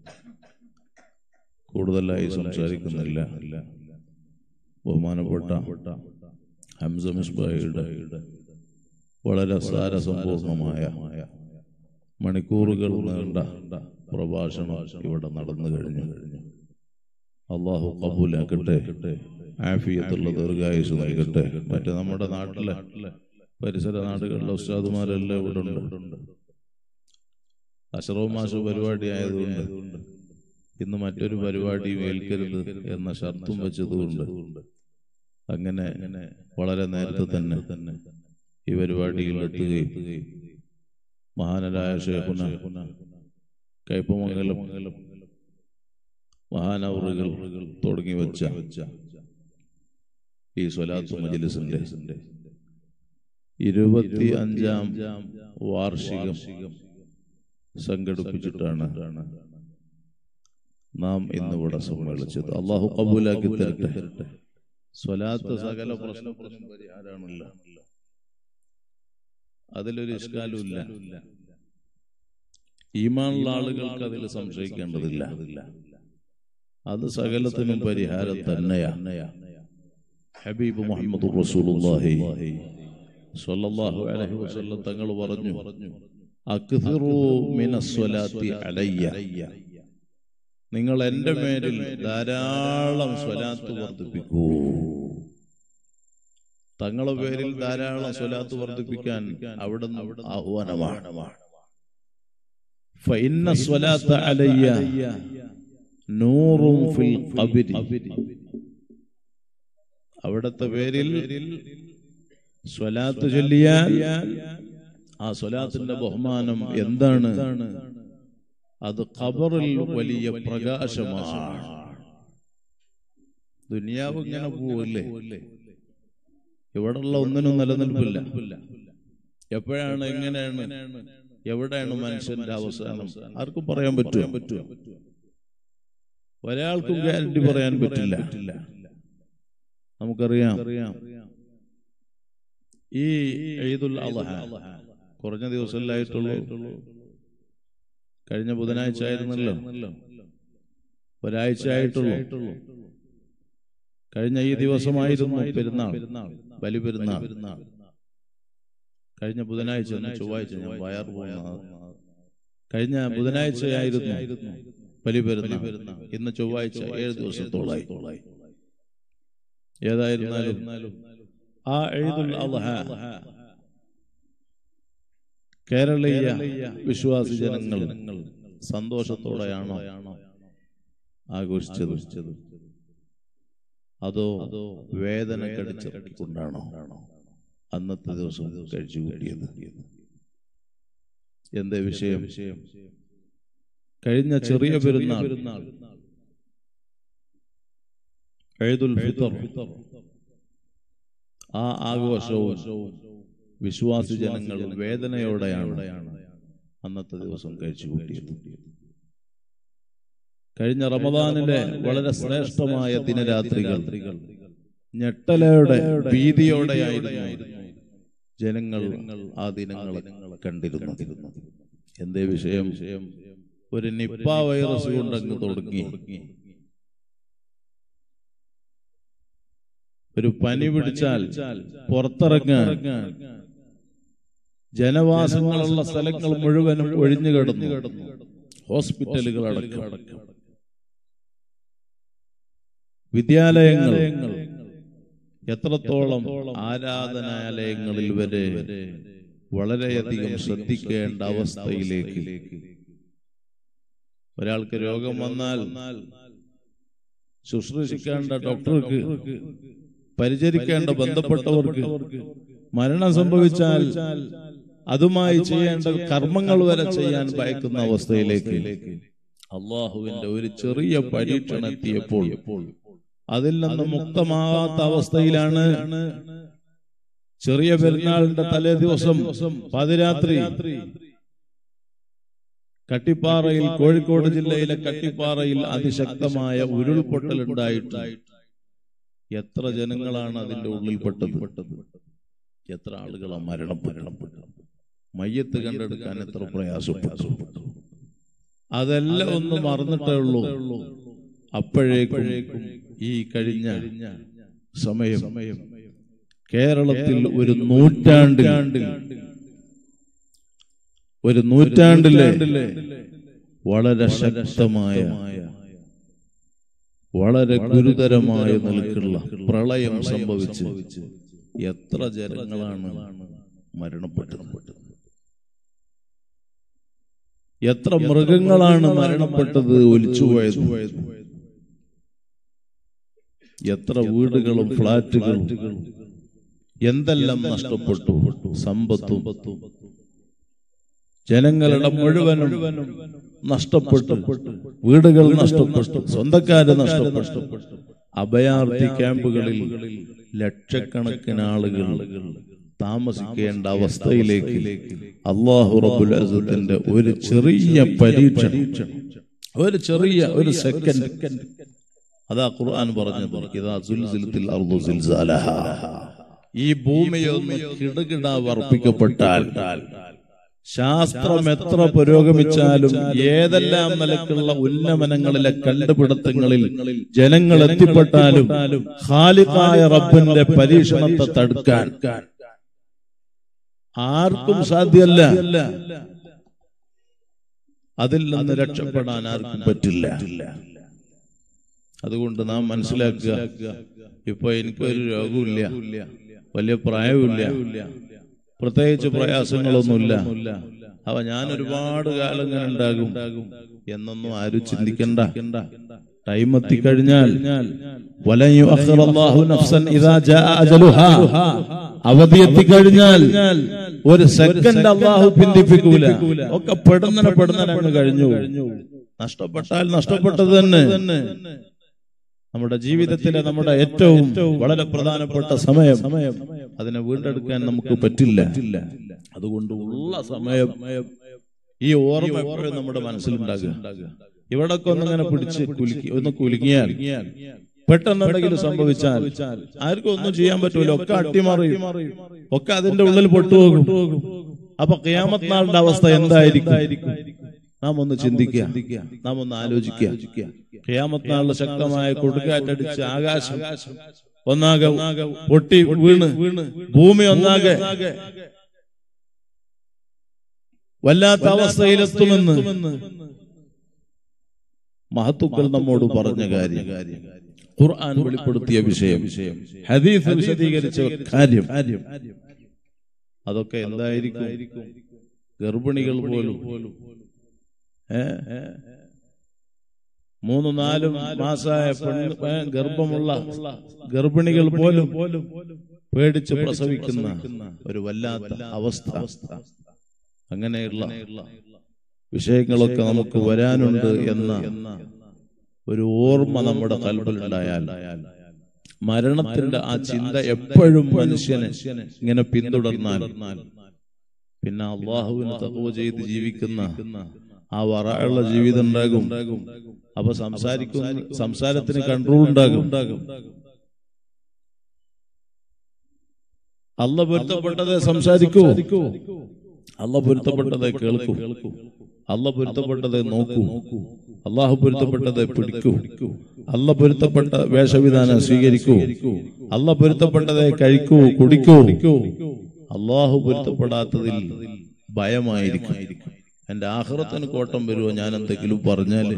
കൂടുതലായി സംസാരിക്കുന്നില്ല ബഹുമാനപ്പെട്ട ഹംസ മിസ്ബായിയുടെ വളരെ സാരസമ്പൂർണമായ മണിക്കൂറുകൾ നീണ്ട പ്രഭാഷണം ഇവിടെ നടന്നു കഴിഞ്ഞു അള്ളാഹു കബൂലാക്കട്ടെ ആഫിയത്തുള്ള ദീർഘായുസ് നൽകട്ടെ മറ്റേ നമ്മുടെ നാട്ടിലെ പരിസര നാടുകളിലെ ഉസ്താദുമാരെല്ലാം ഇവിടെ ഉണ്ട് അഷറോ മാഷ് പരിപാടി ആയതുകൊണ്ട് ഇന്ന് മറ്റൊരു പരിപാടിയും ഏൽക്കരുത് എന്ന ഷർത്തും വെച്ചതുകൊണ്ട് അങ്ങനെ വളരെ നേരത്തെ തന്നെ തന്നെ ഈ പരിപാടിയിൽ എത്തുകയും മഹാനരായ ഷേഖുന കയ്പമംഗലം മഹാനവറുകൾ തുടങ്ങി വെച്ച ഈ സ്വലാത്ത് മജിലിസിന്റെ ഇരുപത്തി അഞ്ചാം വാർഷികം സംഘടിപ്പിച്ചിട്ടാണ് നാം ഇന്നിവിടെ സമ്മേളിച്ചത് അള്ളാഹു കബൂലാക്കി തരട്ടെ സ്വലാത്ത് സകല പ്രശ്നത്തിനും പരിഹാരമാണല്ല അതിലൊരു ഇഷ്കാലും ഇല്ല ഈമാനുള്ള ആളുകൾക്ക് അതിൽ സംശയിക്കേണ്ടതില്ല അത് സകലത്തിനും പരിഹാരം തന്നെയാ ഹബീബ് മുഹമ്മദ് റസൂലുള്ളാഹി സ്വല്ലല്ലാഹു അലൈഹി വസല്ലം തങ്ങൾ പറഞ്ഞു അക്സിറു മിനസ്വലാത്തി അലയ്യ നിങ്ങൾ എന്റെ മേലിൽ ധാരാളം സ്വലാത്ത് വർദ്ധിപ്പിക്കൂ തങ്ങളെ പേരിൽ ധാരാളം സ്വലാത്ത് വർദ്ധിപ്പിക്കാൻ അവിടുന്ന് ആഹ്വാനമാണ് ഫഇന്ന സ്വലാത്ത അലയ്യ നൂറും ഫിൽ ഖബരി അവിടുത്തെ പേരിൽ സ്വലാത്ത് ചൊല്ലിയാൽ ആ സ്വലാത്തിന്റെ ബഹുമാനം എന്താണ് അത് ഖബറിൽ വലിയ പ്രകാശമാണ് ദുനിയാവ് ഇങ്ങനെ പോവല്ലേ ഇവിടെയുള്ള ഒന്നിനും നിലനിൽപ്പില്ല എപ്പോഴാണ് എങ്ങനെയാണ് എവിടെയാണ് മനുഷ്യന്റെ അവസാനം ആർക്കും പറയാൻ പറ്റുമോ പറ്റുമോ ഒരാൾക്കും ഗ്യാരണ്ടി പറയാൻ പറ്റില്ല നമുക്കറിയാം ഈ ഈദുൽ അദ്ഹ കുറഞ്ഞ ദിവസമല്ലായിട്ടുള്ളൂ കഴിഞ്ഞ ബുധനാഴ്ച ആയിരുന്നല്ലോ ഒരാഴ്ച ആയിട്ടുള്ളൂ കഴിഞ്ഞ ഈ ദിവസമായിരുന്നു പെരുന്നാൾ ബലി പെരുന്നാൾ കഴിഞ്ഞ ബുധനാഴ്ച ഒന്ന് ചൊവ്വാഴ്ച ഞാൻ വയർ പോകുന്ന കഴിഞ്ഞ ബുധനാഴ്ചയായിരുന്നു ബലി പെരുന്നാൾ ഇന്ന് ചൊവ്വാഴ്ച ഏഴ് ദിവസത്തോളായി ഏതായിരുന്നാലും ആ എഴുതുൽ അദ്ഹ കേരളീയ വിശ്വാസി ജനങ്ങൾ സന്തോഷത്തോടെയാണോ ആഘോഷിച്ചത് അതോ വേദന കടിച്ചിറക്കിക്കൊണ്ടാണോ അന്നത്തെ ദിവസം കഴിച്ചു കൂട്ടിയത് എന്തേ വിഷയം കഴിഞ്ഞ ചെറിയ പെരുന്നാൾ എഴുതുൽ ഫിത്തർ ആ ആഘോഷവും വിശ്വാസി ജനങ്ങൾ വേദനയോടെയാണ് അന്നത്തെ ദിവസം കഴിച്ചു കൂട്ടിയത് കഴിഞ്ഞ റമദാനിലെ വളരെ ശ്രേഷ്ഠമായ ദിനരാത്രികൾ ഞെട്ടലയുടെ ഭീതിയോടെയായിരുന്നു ജനങ്ങൾ ആ ദിനങ്ങളെ കണ്ടിരുന്നത് എന്തേ വിഷയം ഒരു നിപ്പ വൈറസ് കൊണ്ടങ്ങ് തുടങ്ങി ഒരു പനി പിടിച്ചാൽ പുറത്തിറങ്ങാൻ ജനവാസങ്ങളുള്ള സ്ഥലങ്ങൾ മുഴുവനും ഒഴിഞ്ഞു കിടന്നു ഹോസ്പിറ്റലുകൾ അടക്കം വിദ്യാലയങ്ങൾ എത്രത്തോളം ആരാധനാലയങ്ങളിൽ വരെ വളരെയധികം ശ്രദ്ധിക്കേണ്ട അവസ്ഥയിലേക്ക് ഒരാൾക്ക് രോഗം വന്നാൽ ശുശ്രൂഷിക്കേണ്ട ഡോക്ടർക്ക് പരിചരിക്കേണ്ട ബന്ധപ്പെട്ടവർക്ക് മരണം സംഭവിച്ചാൽ അതുമായി ചെയ്യേണ്ട കർമ്മങ്ങൾ വരെ ചെയ്യാൻ ഭയക്കുന്ന അവസ്ഥയിലേക്ക് അള്ളാഹുവിന്റെ ഒരു ചെറിയ പരീക്ഷണം എത്തിയപ്പോൾ അതിൽ നിന്ന് മുക്തമാകാത്ത അവസ്ഥയിലാണ് ചെറിയ പെരുന്നാളിന്റെ തലേ ദിവസം പാതിരാത്രി കട്ടിപ്പാറയിൽ കോഴിക്കോട് ജില്ലയിലെ കട്ടിപ്പാറയിൽ അതിശക്തമായ ഉരുൾപൊട്ടൽ ഉണ്ടായിട്ട് എത്ര ജനങ്ങളാണ് അതിന്റെ ഉള്ളിൽപ്പെട്ടത് എത്ര ആളുകളാണ് മരണപ്പെട്ടത് മയ്യത്ത് കണ്ടെടുക്കാൻ എത്ര പ്രയാസപ്പെട്ടു അതെല്ലാം ഒന്ന് മറന്നിട്ടേ ഉള്ളൂ അപ്പോഴേക്കും ഈ കഴിഞ്ഞ സമയം കേരളത്തിൽ ഒരു നൂറ്റാണ്ടിൽ ഒരു നൂറ്റാണ്ടിലെ വളരെ ശക്തമായ വളരെ ഗുരുതരമായ നിലക്കുള്ള പ്രളയം സംഭവിച്ച് എത്ര ജനങ്ങളാണ് മരണപ്പെട്ടത് എത്ര മൃഗങ്ങളാണ് മരണപ്പെട്ടത് ഒലിച്ചുപോയത് എത്ര വീടുകളും ഫ്ലാറ്റുകളും എന്തെല്ലാം നഷ്ടപ്പെട്ടു സമ്പത്തും ജനങ്ങളുടെ മുഴുവനും നഷ്ടപ്പെട്ടു വീടുകൾ നഷ്ടപ്പെട്ടു സ്വന്തക്കാര് നഷ്ടപ്പെട്ടു അഭയാർത്ഥി ക്യാമ്പുകളിൽ ലക്ഷക്കണക്കിന് ആളുകൾ താമസിക്കേണ്ട അവസ്ഥയിലേക്ക് അള്ളാഹു റബുൽ അസത്തിന്റെ ഒരു ചെറിയ പരീക്ഷണം ഒരു ചെറിയ ഒരു സെക്കൻഡ് അതാ ഖുർആൻ പറഞ്ഞത് ഇതാ സുൽസിലത്തിൽ അർദു സിൽസാലഹ ഈ ഭൂമിയെ ഒന്ന് കിടുകിട വർപ്പിക്കപ്പെട്ടാൽ ശാസ്ത്രം എത്ര പുരോഗമിച്ചാലും ഏതെല്ലാം നിലക്കുള്ള ഉന്നമനങ്ങളിലെ കണ്ടുപിടുത്തങ്ങളിൽ ജനങ്ങൾ എത്തിപ്പെട്ടാലും ഖാലിഖായ റബ്ബിന്റെ പരീക്ഷണത്തെ തടുക്കാൻ ആർക്കും സാധ്യല്ല അതിൽ നിന്ന് രക്ഷപ്പെടാൻ ആർക്കും പറ്റില്ല അതുകൊണ്ട് നാം മനസ്സിലാക്കുക ഇപ്പൊ എനിക്കൊരു രോഗമില്ല വലിയ പ്രായമില്ല പ്രത്യേകിച്ച് പ്രയാസങ്ങളൊന്നുമില്ല അവ ഞാൻ ഒരുപാട് കാലം ഇങ്ങനെ ഉണ്ടാകും എന്നൊന്നും ആരും ചിന്തിക്കണ്ട ടൈം എത്തിക്കഴിഞ്ഞാൽ വലൻ യുഅഖിറല്ലാഹു നഫ്സൻ ഇദാ ജാഅ അജലുഹാ അവധി എത്തിക്കഴിഞ്ഞാൽ ഒരു സെക്കൻഡ് അള്ളാഹു പിന്തിപ്പിക്കൂല ഒക്കെ പെടുന്നനെ പെടുന്നനെ കഴിഞ്ഞു നഷ്ടപ്പെട്ടാൽ നഷ്ടപ്പെട്ടത് തന്നെ നമ്മുടെ ജീവിതത്തിലെ നമ്മുടെ ഏറ്റവും വളരെ പ്രധാനപ്പെട്ട സമയം അതിനെ വീണ്ടെടുക്കാൻ നമുക്ക് പറ്റില്ല അതുകൊണ്ട് ഉള്ള സമയം ഈ ഓർമ്മ എപ്പോഴും നമ്മുടെ മനസ്സിലുണ്ടാകുക ഇവിടൊക്കെ ഒന്നിങ്ങനെ പിടിച്ച് കുലുക്കി ഒന്ന് കുലുങ്ങിയാൽ പെട്ടെന്ന് എന്തെങ്കിലും സംഭവിച്ചാൽ ആർക്കും ഒന്നും ചെയ്യാൻ പറ്റൂല ഒക്കെ അട്ടിമറി ഒക്കെ അതിന്റെ ഉള്ളിൽ പൊട്ടുപോകും അപ്പൊ ഖിയാമത്ത് നാളിന്റെ അവസ്ഥ എന്തായിരിക്കും നാം ഒന്ന് ചിന്തിക്കുക നാം ഒന്ന് ആലോചിക്കുക ഖിയാമത്ത് നാളിലെ ശക്തമായ കൊടുക്കാറ്റടിച്ച് ആകാശം ഒന്നാകെ പൊട്ടി വീണ് ഭൂമി ഒന്നാകെ വല്ലാത്ത അവസ്ഥയിലെത്തുമെന്ന് മഹത്തുക്കൾ നമ്മോട് പറഞ്ഞ കാര്യം ഖുർആൻ വെളിപ്പെടുത്തിയ വിഷയം ഹദീസ് വിശദീകരിച്ച കാര്യം അതൊക്കെ എന്തായിരിക്കും ഗർഭിണികൾ പോലും ഏ? മൂന്നും നാലും മാസമായ പെണ്ണ് ഏ, ഗർഭമുള്ള ഗർഭിണികൾ പോലും പേടിച്ച് പ്രസവിക്കുന്ന ഒരു വല്ലാത്ത അവസ്ഥ അങ്ങനെയുള്ള വിഷയങ്ങളൊക്കെ നമുക്ക് വരാനുണ്ട് എന്ന ഒരു ഓർമ്മ നമ്മുടെ കൽബിലുണ്ടായാൽ മരണത്തിന്റെ ആ ചിന്ത എപ്പോഴും മനുഷ്യനെ ഇങ്ങനെ പിന്തുടർന്നാൽ പിന്നെ അള്ളാഹുവിന് തകവ ചെയ്ത് ജീവിക്കുന്ന ആ വറയുള്ള ജീവിതം ഉണ്ടാകും അപ്പൊ സംസാരിക്കുന്ന സംസാരത്തിന് കൺട്രോൾ ഉണ്ടാകും അല്ല പൊരുത്തപ്പെട്ടതെ സംസാരിക്കൂ അല്ല പൊരുത്തപ്പെട്ടതെ കേൾക്കൂ അല്ല പൊരുത്തപ്പെട്ടതെ നോക്കൂ അള്ളാഹു പൊരുത്തപ്പെട്ടതെ പിടിക്കൂ അല്ല പൊരുത്തപ്പെട്ട വേഷവിധാനം സ്വീകരിക്കൂ അല്ല പൊരുത്തപ്പെട്ടതെ കഴിക്കൂ കുടിക്കൂ അള്ളാഹു പൊരുത്തപ്പെടാത്തതിൽ ഭയമായിരിക്കും എന്റെ ആഹ്റത്തിന് കോട്ടം വരുമോ ഞാൻ എന്തെങ്കിലും പറഞ്ഞാല്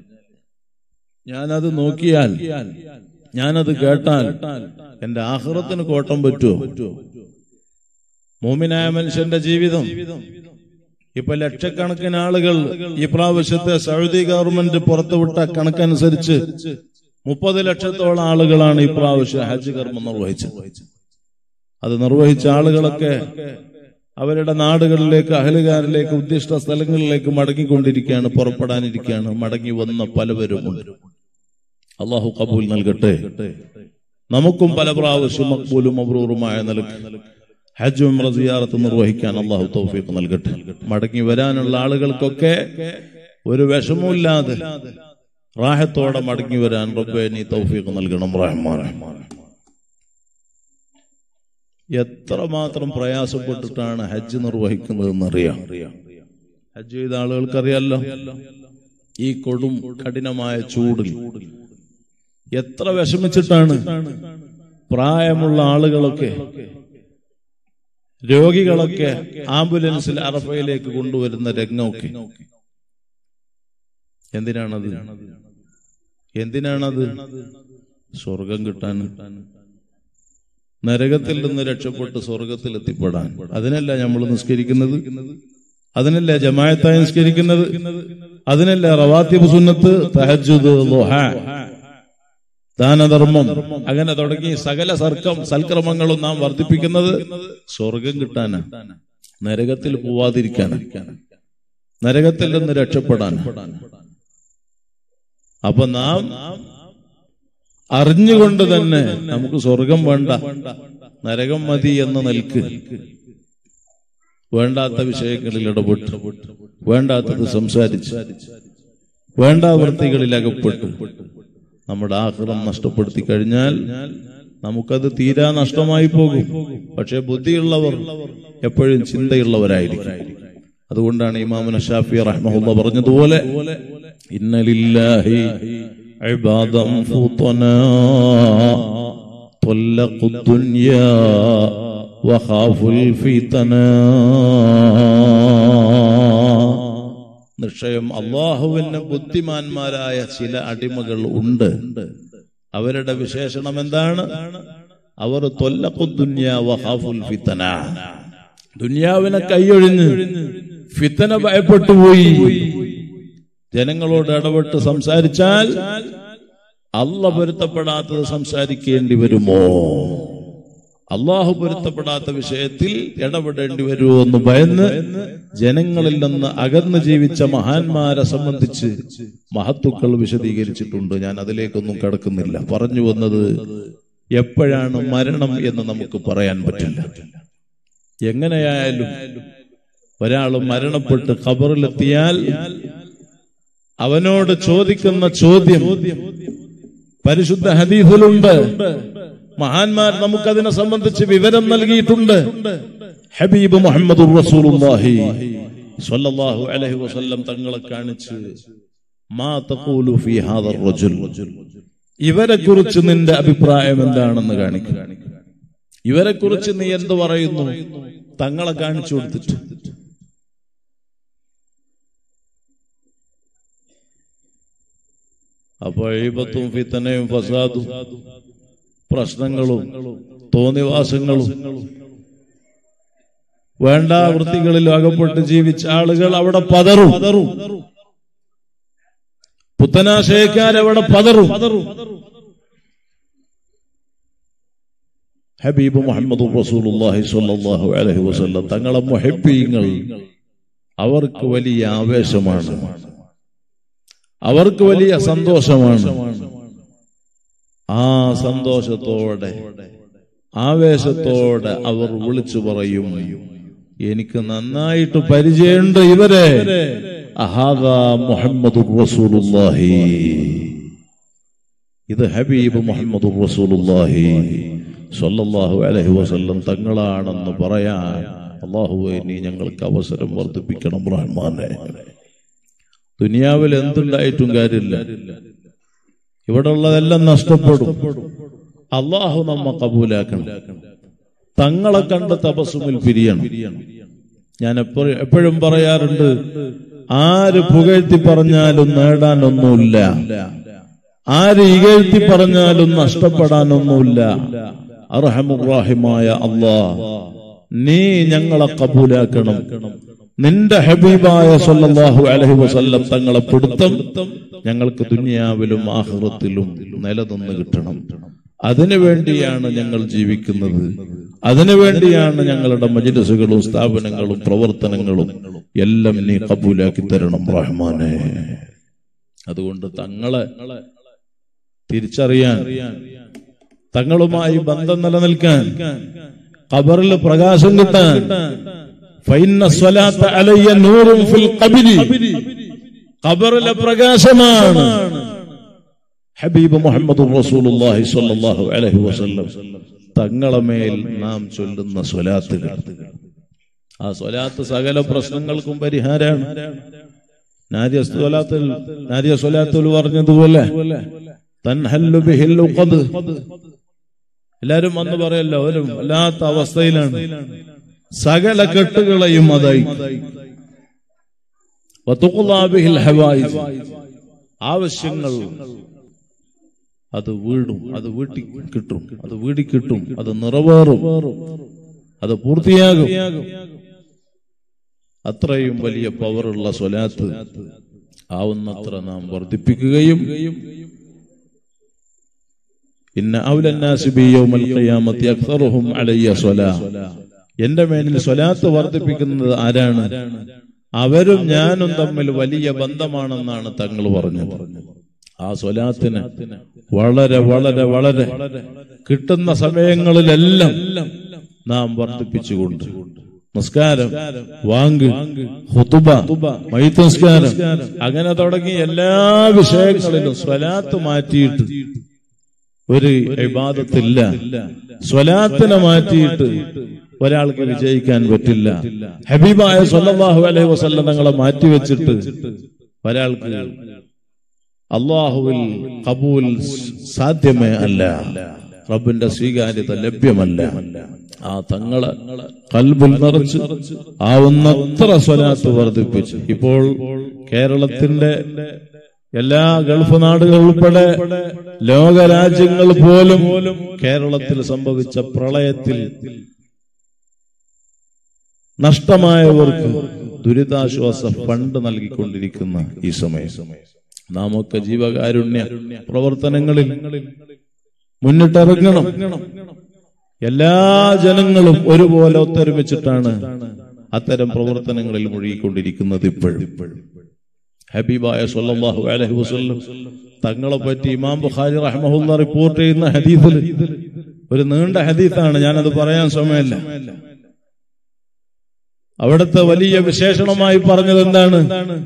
ഞാനത് നോക്കിയാൽ ഞാനത് കേട്ടാൽ എന്റെ ആഹ്റത്തിന് കോട്ടം പറ്റുമോ മോമിനായ മനുഷ്യന്റെ ജീവിതം ഇപ്പൊ ലക്ഷക്കണക്കിന് ആളുകൾ ഈ പ്രാവശ്യത്തെ സൗദി ഗവൺമെന്റ് പുറത്തുവിട്ട കണക്കനുസരിച്ച് മുപ്പത് ലക്ഷത്തോളം ആളുകളാണ് ഈ പ്രാവശ്യം ഹജ്ജ് കർമ്മം നിർവഹിച്ചത് അത് നിർവഹിച്ച ആളുകളൊക്കെ അവരുടെ നാടുകളിലേക്ക് അഹലുകാരിലേക്ക് ഉദ്ദിഷ്ട സ്ഥലങ്ങളിലേക്ക് മടങ്ങിക്കൊണ്ടിരിക്കുകയാണ് പുറപ്പെടാനിരിക്കുകയാണ് മടങ്ങി വന്ന പലവരുമുണ്ട് അള്ളാഹു കബൂൽ നൽകട്ടെ നമുക്കും പല പ്രാവശ്യം മക്ബൂലും അബ്രൂറുമായ നിലക്ക് ഹജ്ജ് ഉംറ സിയാറത്ത് നിർവഹിക്കാൻ അള്ളാഹു തൗഫീഖ് നൽകട്ടെ മടങ്ങി വരാനുള്ള ആളുകൾക്കൊക്കെ ഒരു വിഷമമില്ലാതെ റാഹത്തോടെ മടങ്ങി വരാൻ റബ്ബെ നീ തൗഫീഖ് നൽകണം റഹ്മാൻ എത്രമാത്രം പ്രയാസപ്പെട്ടിട്ടാണ് ഹജ്ജ് നിർവഹിക്കുന്നതെന്ന് അറിയാം ഹജ്ജ് ചെയ്ത ആളുകൾക്കറിയാലോ ഈ കൊടും കഠിനമായ ചൂടിൽ എത്ര വിഷമിച്ചിട്ടാണ് പ്രായമുള്ള ആളുകളൊക്കെ രോഗികളൊക്കെ ആംബുലൻസിൽ അറഫയിലേക്ക് കൊണ്ടുവരുന്ന രംഗമൊക്കെ എന്തിനാണത് എന്തിനാണത് സ്വർഗം കിട്ടാൻ നരകത്തിൽ നിന്ന് രക്ഷപ്പെട്ട് സ്വർഗത്തിൽ എത്തിപ്പെടാൻ അതിനല്ല നമ്മൾ നിസ്കരിക്കുന്നത് അതിനല്ല ജമായത്തായി നിസ്കരിക്കുന്നത് അതിനല്ല റവാത്തിബ് സുന്നത്ത് തഹജുദ് ളുഹ, ദാനധർമ്മം അങ്ങനെ തുടങ്ങി സകല സർക്കം സൽക്രമങ്ങളും നാം വർദ്ധിപ്പിക്കുന്നത് സ്വർഗം കിട്ടാനാ നരകത്തിൽ പോവാതിരിക്കാനാ നരകത്തിൽ നിന്ന് രക്ഷപ്പെടാൻ അപ്പൊ നാം അറിഞ്ഞുകൊണ്ട് തന്നെ നമുക്ക് സ്വർഗം വേണ്ട നരകം മതി എന്ന നിൽക്ക് വേണ്ടാത്ത വിഷയങ്ങളിൽ ഇടപെട്ട് വേണ്ടാത്തത് സംസാരിച്ച് വേണ്ട വൃത്തികളിൽ അകപ്പെട്ടു നമ്മുടെ ആഹ്റം നഷ്ടപ്പെടുത്തി കഴിഞ്ഞാൽ നമുക്കത് തീരാ നഷ്ടമായി പോകും പക്ഷെ ബുദ്ധിയുള്ളവർ എപ്പോഴും ചിന്തയുള്ളവരായിരിക്കും അതുകൊണ്ടാണ് ഇമാമുന ഷാഫി റഹ്മുള്ള പറഞ്ഞതുപോലെ ഇന്നലില്ലാഹി عبادا فطنا طلقوا الدنيا وخافوا الفتنا നിശ്ചയം അള്ളാഹുവിന് ബുദ്ധിമാന്മാരായ ചില അടിമകൾ ഉണ്ട് അവരുടെ വിശേഷണം എന്താണ് അവർ തൊല്ലക്കു ദുന്യാവുൽ ഫിത്തന ദുന്യാവിനെ കൈയൊഴിഞ്ഞ് ഫിത്തന ഭയപ്പെട്ടുപോയി ജനങ്ങളോട് ഇടപെട്ട് സംസാരിച്ചാൽ അല്ല പൊരുത്തപ്പെടാത്തത് സംസാരിക്കേണ്ടി വരുമോ അള്ളാഹു പൊരുത്തപ്പെടാത്ത വിഷയത്തിൽ ഇടപെടേണ്ടി വരുമോ എന്ന് ഭയന്ന് ജനങ്ങളിൽ നിന്ന് അകന്ന് ജീവിച്ച മഹാന്മാരെ സംബന്ധിച്ച് മഹത്തുക്കൾ വിശദീകരിച്ചിട്ടുണ്ട് ഞാൻ അതിലേക്കൊന്നും കടക്കുന്നില്ല പറഞ്ഞു വന്നത് എപ്പോഴാണ് മരണം എന്ന് നമുക്ക് പറയാൻ പറ്റില്ല എങ്ങനെയായാലും ഒരാൾ മരണപ്പെട്ട് ഖബറിലെത്തിയാൽ അവനോട് ചോദിക്കുന്ന ചോദ്യം പരിശുദ്ധ ഹദീഫിലുണ്ട് മഹാന്മാർ നമുക്കതിനെ സംബന്ധിച്ച് വിവരം നൽകിയിട്ടുണ്ട് ഹബീബ് മുഹമ്മദ് റസൂലുള്ളാഹി സ്വല്ലല്ലാഹു അലൈഹി വസല്ലം തങ്ങളെ കാണിച്ച് മാ തഖൂലു ഫീ ഹാദർ റജുൽ ഇവരെ കുറിച്ച് നിന്റെ അഭിപ്രായം എന്താണെന്ന് കാണിക്കും ഇവരെ കുറിച്ച് നീ എന്ത് പറയുന്നു തങ്ങളെ കാണിച്ചു കൊടുത്തിട്ട് അപ്പൊ എഴുപത്തും ഫിത്തനയും ഫസാദും പ്രശ്നങ്ങളും തോന്നിവാസങ്ങളും വേണ്ട വൃത്തികളിൽ അകപ്പെട്ട് ജീവിച്ച ആളുകൾ അവിടെ പതറും പുത്തനാശയക്കാരവിടെ പതറും ഹബീബ് മുഹമ്മദ് റസൂലുള്ളാഹി സ്വല്ലല്ലാഹു അലൈഹി വസല്ലം തങ്ങളെ മുഹബ്ബീങ്ങൾ അവർക്ക് വലിയ ആവേശമാണ് അവർക്ക് വലിയ സന്തോഷമാണ് ആ സന്തോഷത്തോടെ ആവേശത്തോടെ അവർ വിളിച്ചു പറയും എനിക്ക് നന്നായിട്ട് പരിചയമുണ്ട് ഇവരെ അഹാദാ മുഹമ്മദ് റസൂലുള്ളാഹി ഇത് ഹബീബ് മുഹമ്മദ് റസൂലുള്ളാഹി സ്വല്ലല്ലാഹു അലൈഹി വസല്ലം തങ്ങളാണെന്ന് പറയാൻ അള്ളാഹുവെ നീ ഞങ്ങൾക്ക് അവസരം വർദ്ധിപ്പിക്കണം റഹ്മാനെ ദുനിയാവിൽ എന്തുണ്ടായിട്ടും കാര്യമില്ല ഇവിടെ ഉള്ളതെല്ലാം നഷ്ടപ്പെടും അള്ളാഹു നമ്മ കബൂലാക്കണം തങ്ങളെ കണ്ട് തപസ്സുമിൽ പിരിയണം ഞാൻ എപ്പോഴും എപ്പോഴും പറയാറുണ്ട് ആര് പുകഴ്ത്തി പറഞ്ഞാലും നേടാനൊന്നുമില്ല ആര് ഇകഴ്ത്തി പറഞ്ഞാലും നഷ്ടപ്പെടാനൊന്നുമില്ല അർഹമുറാഹിമായ അള്ളാ നീ ഞങ്ങളെ കബൂലാക്കണം നിന്റെ ഹബീബായ സല്ലല്ലാഹു അലൈഹി വസല്ലം തങ്ങളെ പിടുത്തം ഞങ്ങൾക്ക് ദുനിയാവിലും ആഹ്റത്തിലും നിലനിന്ന് കിട്ടണം അതിനു വേണ്ടിയാണ് ഞങ്ങൾ ജീവിക്കുന്നത് അതിനു വേണ്ടിയാണ് ഞങ്ങളുടെ മജിലിസുകളും സ്ഥാപനങ്ങളും പ്രവർത്തനങ്ങളും എല്ലാം നീ കബൂലാക്കി തരണം റഹ്മാനെ അതുകൊണ്ട് തങ്ങളെ തിരിച്ചറിയാൻ തങ്ങളുമായി ബന്ധം നിലനിൽക്കാൻ ഖബറിൽ പ്രകാശം കിട്ടാൻ ഫൈന്ന സ്വലാത്ത അലയ്യ നൂറും ഫിൽ ഖബരി ഖബറിലെ പ്രകാശമാണ് ഹബീബ് മുഹമ്മദ് റസൂലുള്ളാഹി സ്വല്ലല്ലാഹു അലൈഹി വസല്ലം തങ്ങളെ മേൽ നാം ചൊല്ലുന്ന സ്വലാത്തുകൾ ആ സ്വലാത്ത് സകല പ്രശ്നങ്ങൾക്കും പരിഹാരമാണ് നാരിയ സ്വലാത്തിൽ നാരിയ സ്വലാത്തിൽ പറഞ്ഞതുപോലെ തൻഹല്ലു ബിഹിൽ ഉഖദ് എല്ലാരും വന്ന് പറയല്ലോ ഒരു വല്ലാത്ത അവസ്ഥയിലാണ് സകല കെട്ടുകളെയും അതായി വതുഖ്ലാ ബിഹിൽ ഹവായിജ് ആവശ്യങ്ങൾ അത് വീടും അത് വീട്ടി കിട്ടും അത് വീടി കിട്ടും അത് നിറവേറും അത് പൂർത്തിയാകും അത്രയും വലിയ പവറുള്ള സ്വലാത്ത് ആവുന്നത്ര നാം വർദ്ധിപ്പിക്കുകയും ഇന്ന ഔലന്നാസി ബി യൗമൽ ഖിയാമത്തി അക്സറുഹും അലയ്യ സ്വലാ എന്റെ മേലിൽ സ്വലാത്ത് വർദ്ധിപ്പിക്കുന്നത് ആരാണ് അവരും ഞാനും തമ്മിൽ വലിയ ബന്ധമാണെന്നാണ് തങ്ങൾ പറഞ്ഞത് ആ സ്വലാത്തിന് വളരെ വളരെ വളരെ കിട്ടുന്ന സമയങ്ങളിലെല്ലാം നാം വർദ്ധിപ്പിച്ചുകൊണ്ട് നമസ്കാരം വാങ്ക് ഹുതുബ മൈത്ത് നമസ്കാരം അങ്ങനെ തുടങ്ങി എല്ലാ വിഷയങ്ങളിലും സ്വലാത്ത് മാറ്റിയിട്ട് ഒരു ഇബാദത്തില്ല സ്വലാത്തിനെ മാറ്റിയിട്ട് ഒരാൾക്ക് വിജയിക്കാൻ പറ്റില്ല ഹബീബായ സല്ലല്ലാഹു അലൈഹി വസല്ലം തങ്ങളെ മാറ്റിവെച്ചിട്ട് ഒരാൾക്ക് അള്ളാഹുവിൽ കബൂൽ സാധ്യമേ അല്ല റബ്ബിന്റെ സ്വീകാര്യത ലഭ്യമല്ല ആ തങ്ങളെ കൽബിൽ നിറച്ച് ആവുന്നത്ര സ്വലാത്ത് വർദ്ധിപ്പിച്ചു ഇപ്പോൾ കേരളത്തിന്റെ എല്ലാ ഗൾഫ് നാടുകൾ ഉൾപ്പെടെ ലോകരാജ്യങ്ങൾ പോലും കേരളത്തിൽ സംഭവിച്ച പ്രളയത്തിൽ നഷ്ടമായവർക്ക് ദുരിതാശ്വാസ ഫണ്ട് നൽകിക്കൊണ്ടിരിക്കുന്ന ഈ സമയം നാം ഒക്കെ ജീവകാരുണ്യ പ്രവർത്തനങ്ങളിൽ മുന്നിട്ടിറങ്ങണം എല്ലാ ജനങ്ങളും ഒരുപോലെ ഒത്തൊരുമിച്ചിട്ടാണ് അത്തരം പ്രവർത്തനങ്ങളിൽ മുഴുകിക്കൊണ്ടിരിക്കുന്നത് ഇപ്പോഴും ഹബീബായ സല്ലല്ലാഹു അലൈഹി വസല്ലം തങ്ങളെ പറ്റി ഇമാം ബുഖാരി റഹ്മഹുല്ല റിപ്പോർട്ട് ചെയ്യുന്ന ഹദീസിൽ ഒരു നീണ്ട ഹദീസാണ് ഞാനത് പറയാൻ സമയമില്ല അവിടുത്തെ വലിയ വിശേഷണമായി പറഞ്ഞത് എന്താണ്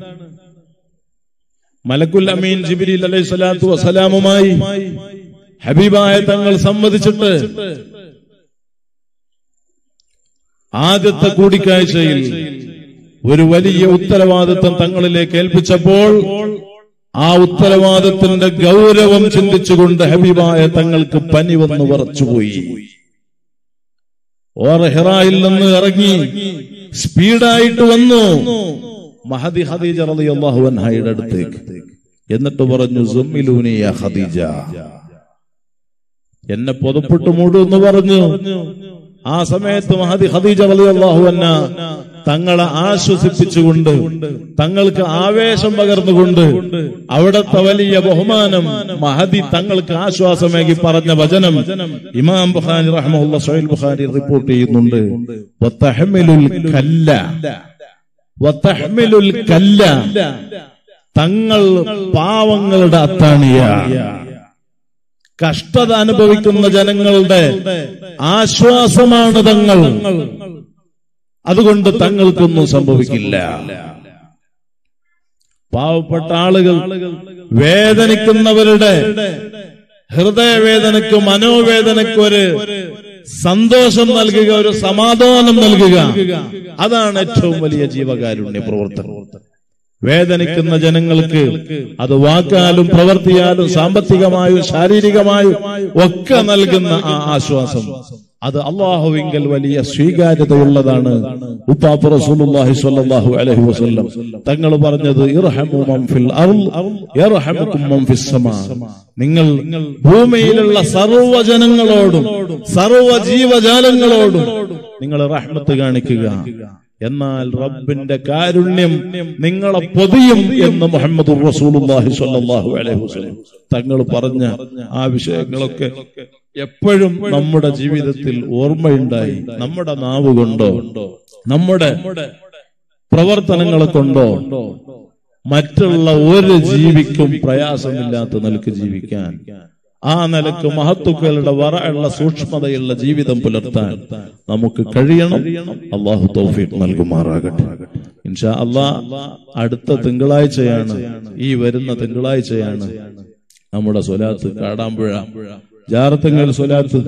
മലക്കുൽ അമീൻ ജിബിരിൽ അലൈഹി സ്വലാത്തു വസ്സലാമുമായി ഹബീബായ തങ്ങൾ സമ്മതിച്ചിട്ട് ആദ്യത്തെ കൂടിക്കാഴ്ചയിൽ ഒരു വലിയ ഉത്തരവാദിത്വം തങ്ങളിലേക്ക് ഏൽപ്പിച്ചപ്പോൾ ആ ഉത്തരവാദിത്തത്തിന്റെ ഗൗരവം ചിന്തിച്ചുകൊണ്ട് ഹബീബായ തങ്ങൾക്ക് പനി വന്ന് വിറച്ചുപോയി ഓർ ഹിറായിൽ നിന്ന് ഇറങ്ങി സ്പീഡായിട്ട് വന്നു മഹദി ഖദീജ റളിയല്ലാഹു അൻഹയുടെ അടുത്തേക്ക് എന്നിട്ട് പറഞ്ഞു സുമ്മിലൂനി യാ ഖദീജ എന്നെ പുതപ്പിട്ട് മൂടു എന്ന് പറഞ്ഞു ആ സമയത്ത് മഹദി ഖദീജ റളിയല്ലാഹു അൻഹ തങ്ങളെ ആശ്വസിപ്പിച്ചുകൊണ്ട് തങ്ങൾക്ക് ആവേശം പകർന്നുകൊണ്ട് അവിടത്തെ വലിയ ബഹുമാനം മഹദി തങ്ങൾക്ക് ആശ്വാസമേകി പറഞ്ഞ വചനം ഇമാം ബുഖാരി റഹ്മുല്ല സഹീൽ ബുഖാരി റിപ്പോർട്ട് ചെയ്യുന്നുണ്ട് വതഹ്മിലുൽ കല്ല വതഹ്മിലുൽ കല്ല തങ്ങൾ പാവങ്ങളുടെ അത്താണിയ കഷ്ടത അനുഭവിക്കുന്ന ജനങ്ങളുടെ ആശ്വാസമാണ് തങ്ങൾ അതുകൊണ്ട് തങ്ങൾക്കൊന്നും സംഭവിക്കില്ല പാവപ്പെട്ട ആളുകൾ വേദനിക്കുന്നവരുടെ ഹൃദയവേദനയ്ക്ക് മനോവേദനയ്ക്ക് ഒരു സന്തോഷം നൽകുക ഒരു സമാധാനം നൽകുക അതാണ് ഏറ്റവും വലിയ ജീവകാരുണ്യ പ്രവർത്തനം വേദനിക്കുന്ന ജനങ്ങൾക്ക് അത് വാക്കാലും പ്രവർത്തിയാലും സാമ്പത്തികമായും ശാരീരികമായും ഒക്കെ നൽകുന്ന ആ ആശ്വാസം അത് അള്ളാഹുവിങ്കൽ വലിയ സ്വീകാര്യതയുള്ളതാണ് ഉപ്പാപ്പ റസൂലുള്ളാഹി സ്വല്ലല്ലാഹു അലൈഹി വസല്ലം തങ്ങൾ പറഞ്ഞത് ഇർഹമു മൻ ഫിൽ അർള് യർഹമുക്കും മൻ ഫിസ് സമാ നിങ്ങൾ ഭൂമിയിലുള്ള സർവ്വ ജനങ്ങളോടും സർവ്വ ജീവജാലങ്ങളോടും നിങ്ങൾ റഹ്മത്ത് കാണിക്കുക എന്നാൽ റബ്ബിന്റെ കാരുണ്യം നിങ്ങളെ പൊതിയും എന്ന് മുഹമ്മദ് റസൂലുള്ളാഹി സ്വല്ലല്ലാഹു അലൈഹി വസല്ലം തങ്ങൾ പറഞ്ഞ ആ വിഷയങ്ങളൊക്കെ എപ്പോഴും നമ്മുടെ ജീവിതത്തിൽ ഓർമ്മയുണ്ടായി നമ്മുടെ നാവ് കൊണ്ടോ നമ്മുടെ പ്രവർത്തനങ്ങളെ കൊണ്ടോ മറ്റുള്ള ഒരു ജീവിക്കും പ്രയാസമില്ലാത്ത നിലക്ക് ജീവിക്കാൻ ആ നിലക്ക് മഹത്തുക്കളുടെ വറയുള്ള സൂക്ഷ്മതയുള്ള ജീവിതം പുലർത്താൻ നമുക്ക് കഴിയണം അള്ളാഹു തൗഫീഖ് നൽകുമാറാകട്ടെ ഇൻഷാ അള്ളാ അടുത്ത തിങ്കളാഴ്ചയാണ് ഈ വരുന്ന തിങ്കളാഴ്ചയാണ് നമ്മുടെ സ്വലാത്ത് കാടാമ്പുഴ ജാറത്തുങ്കൽ സ്വലാത്ത്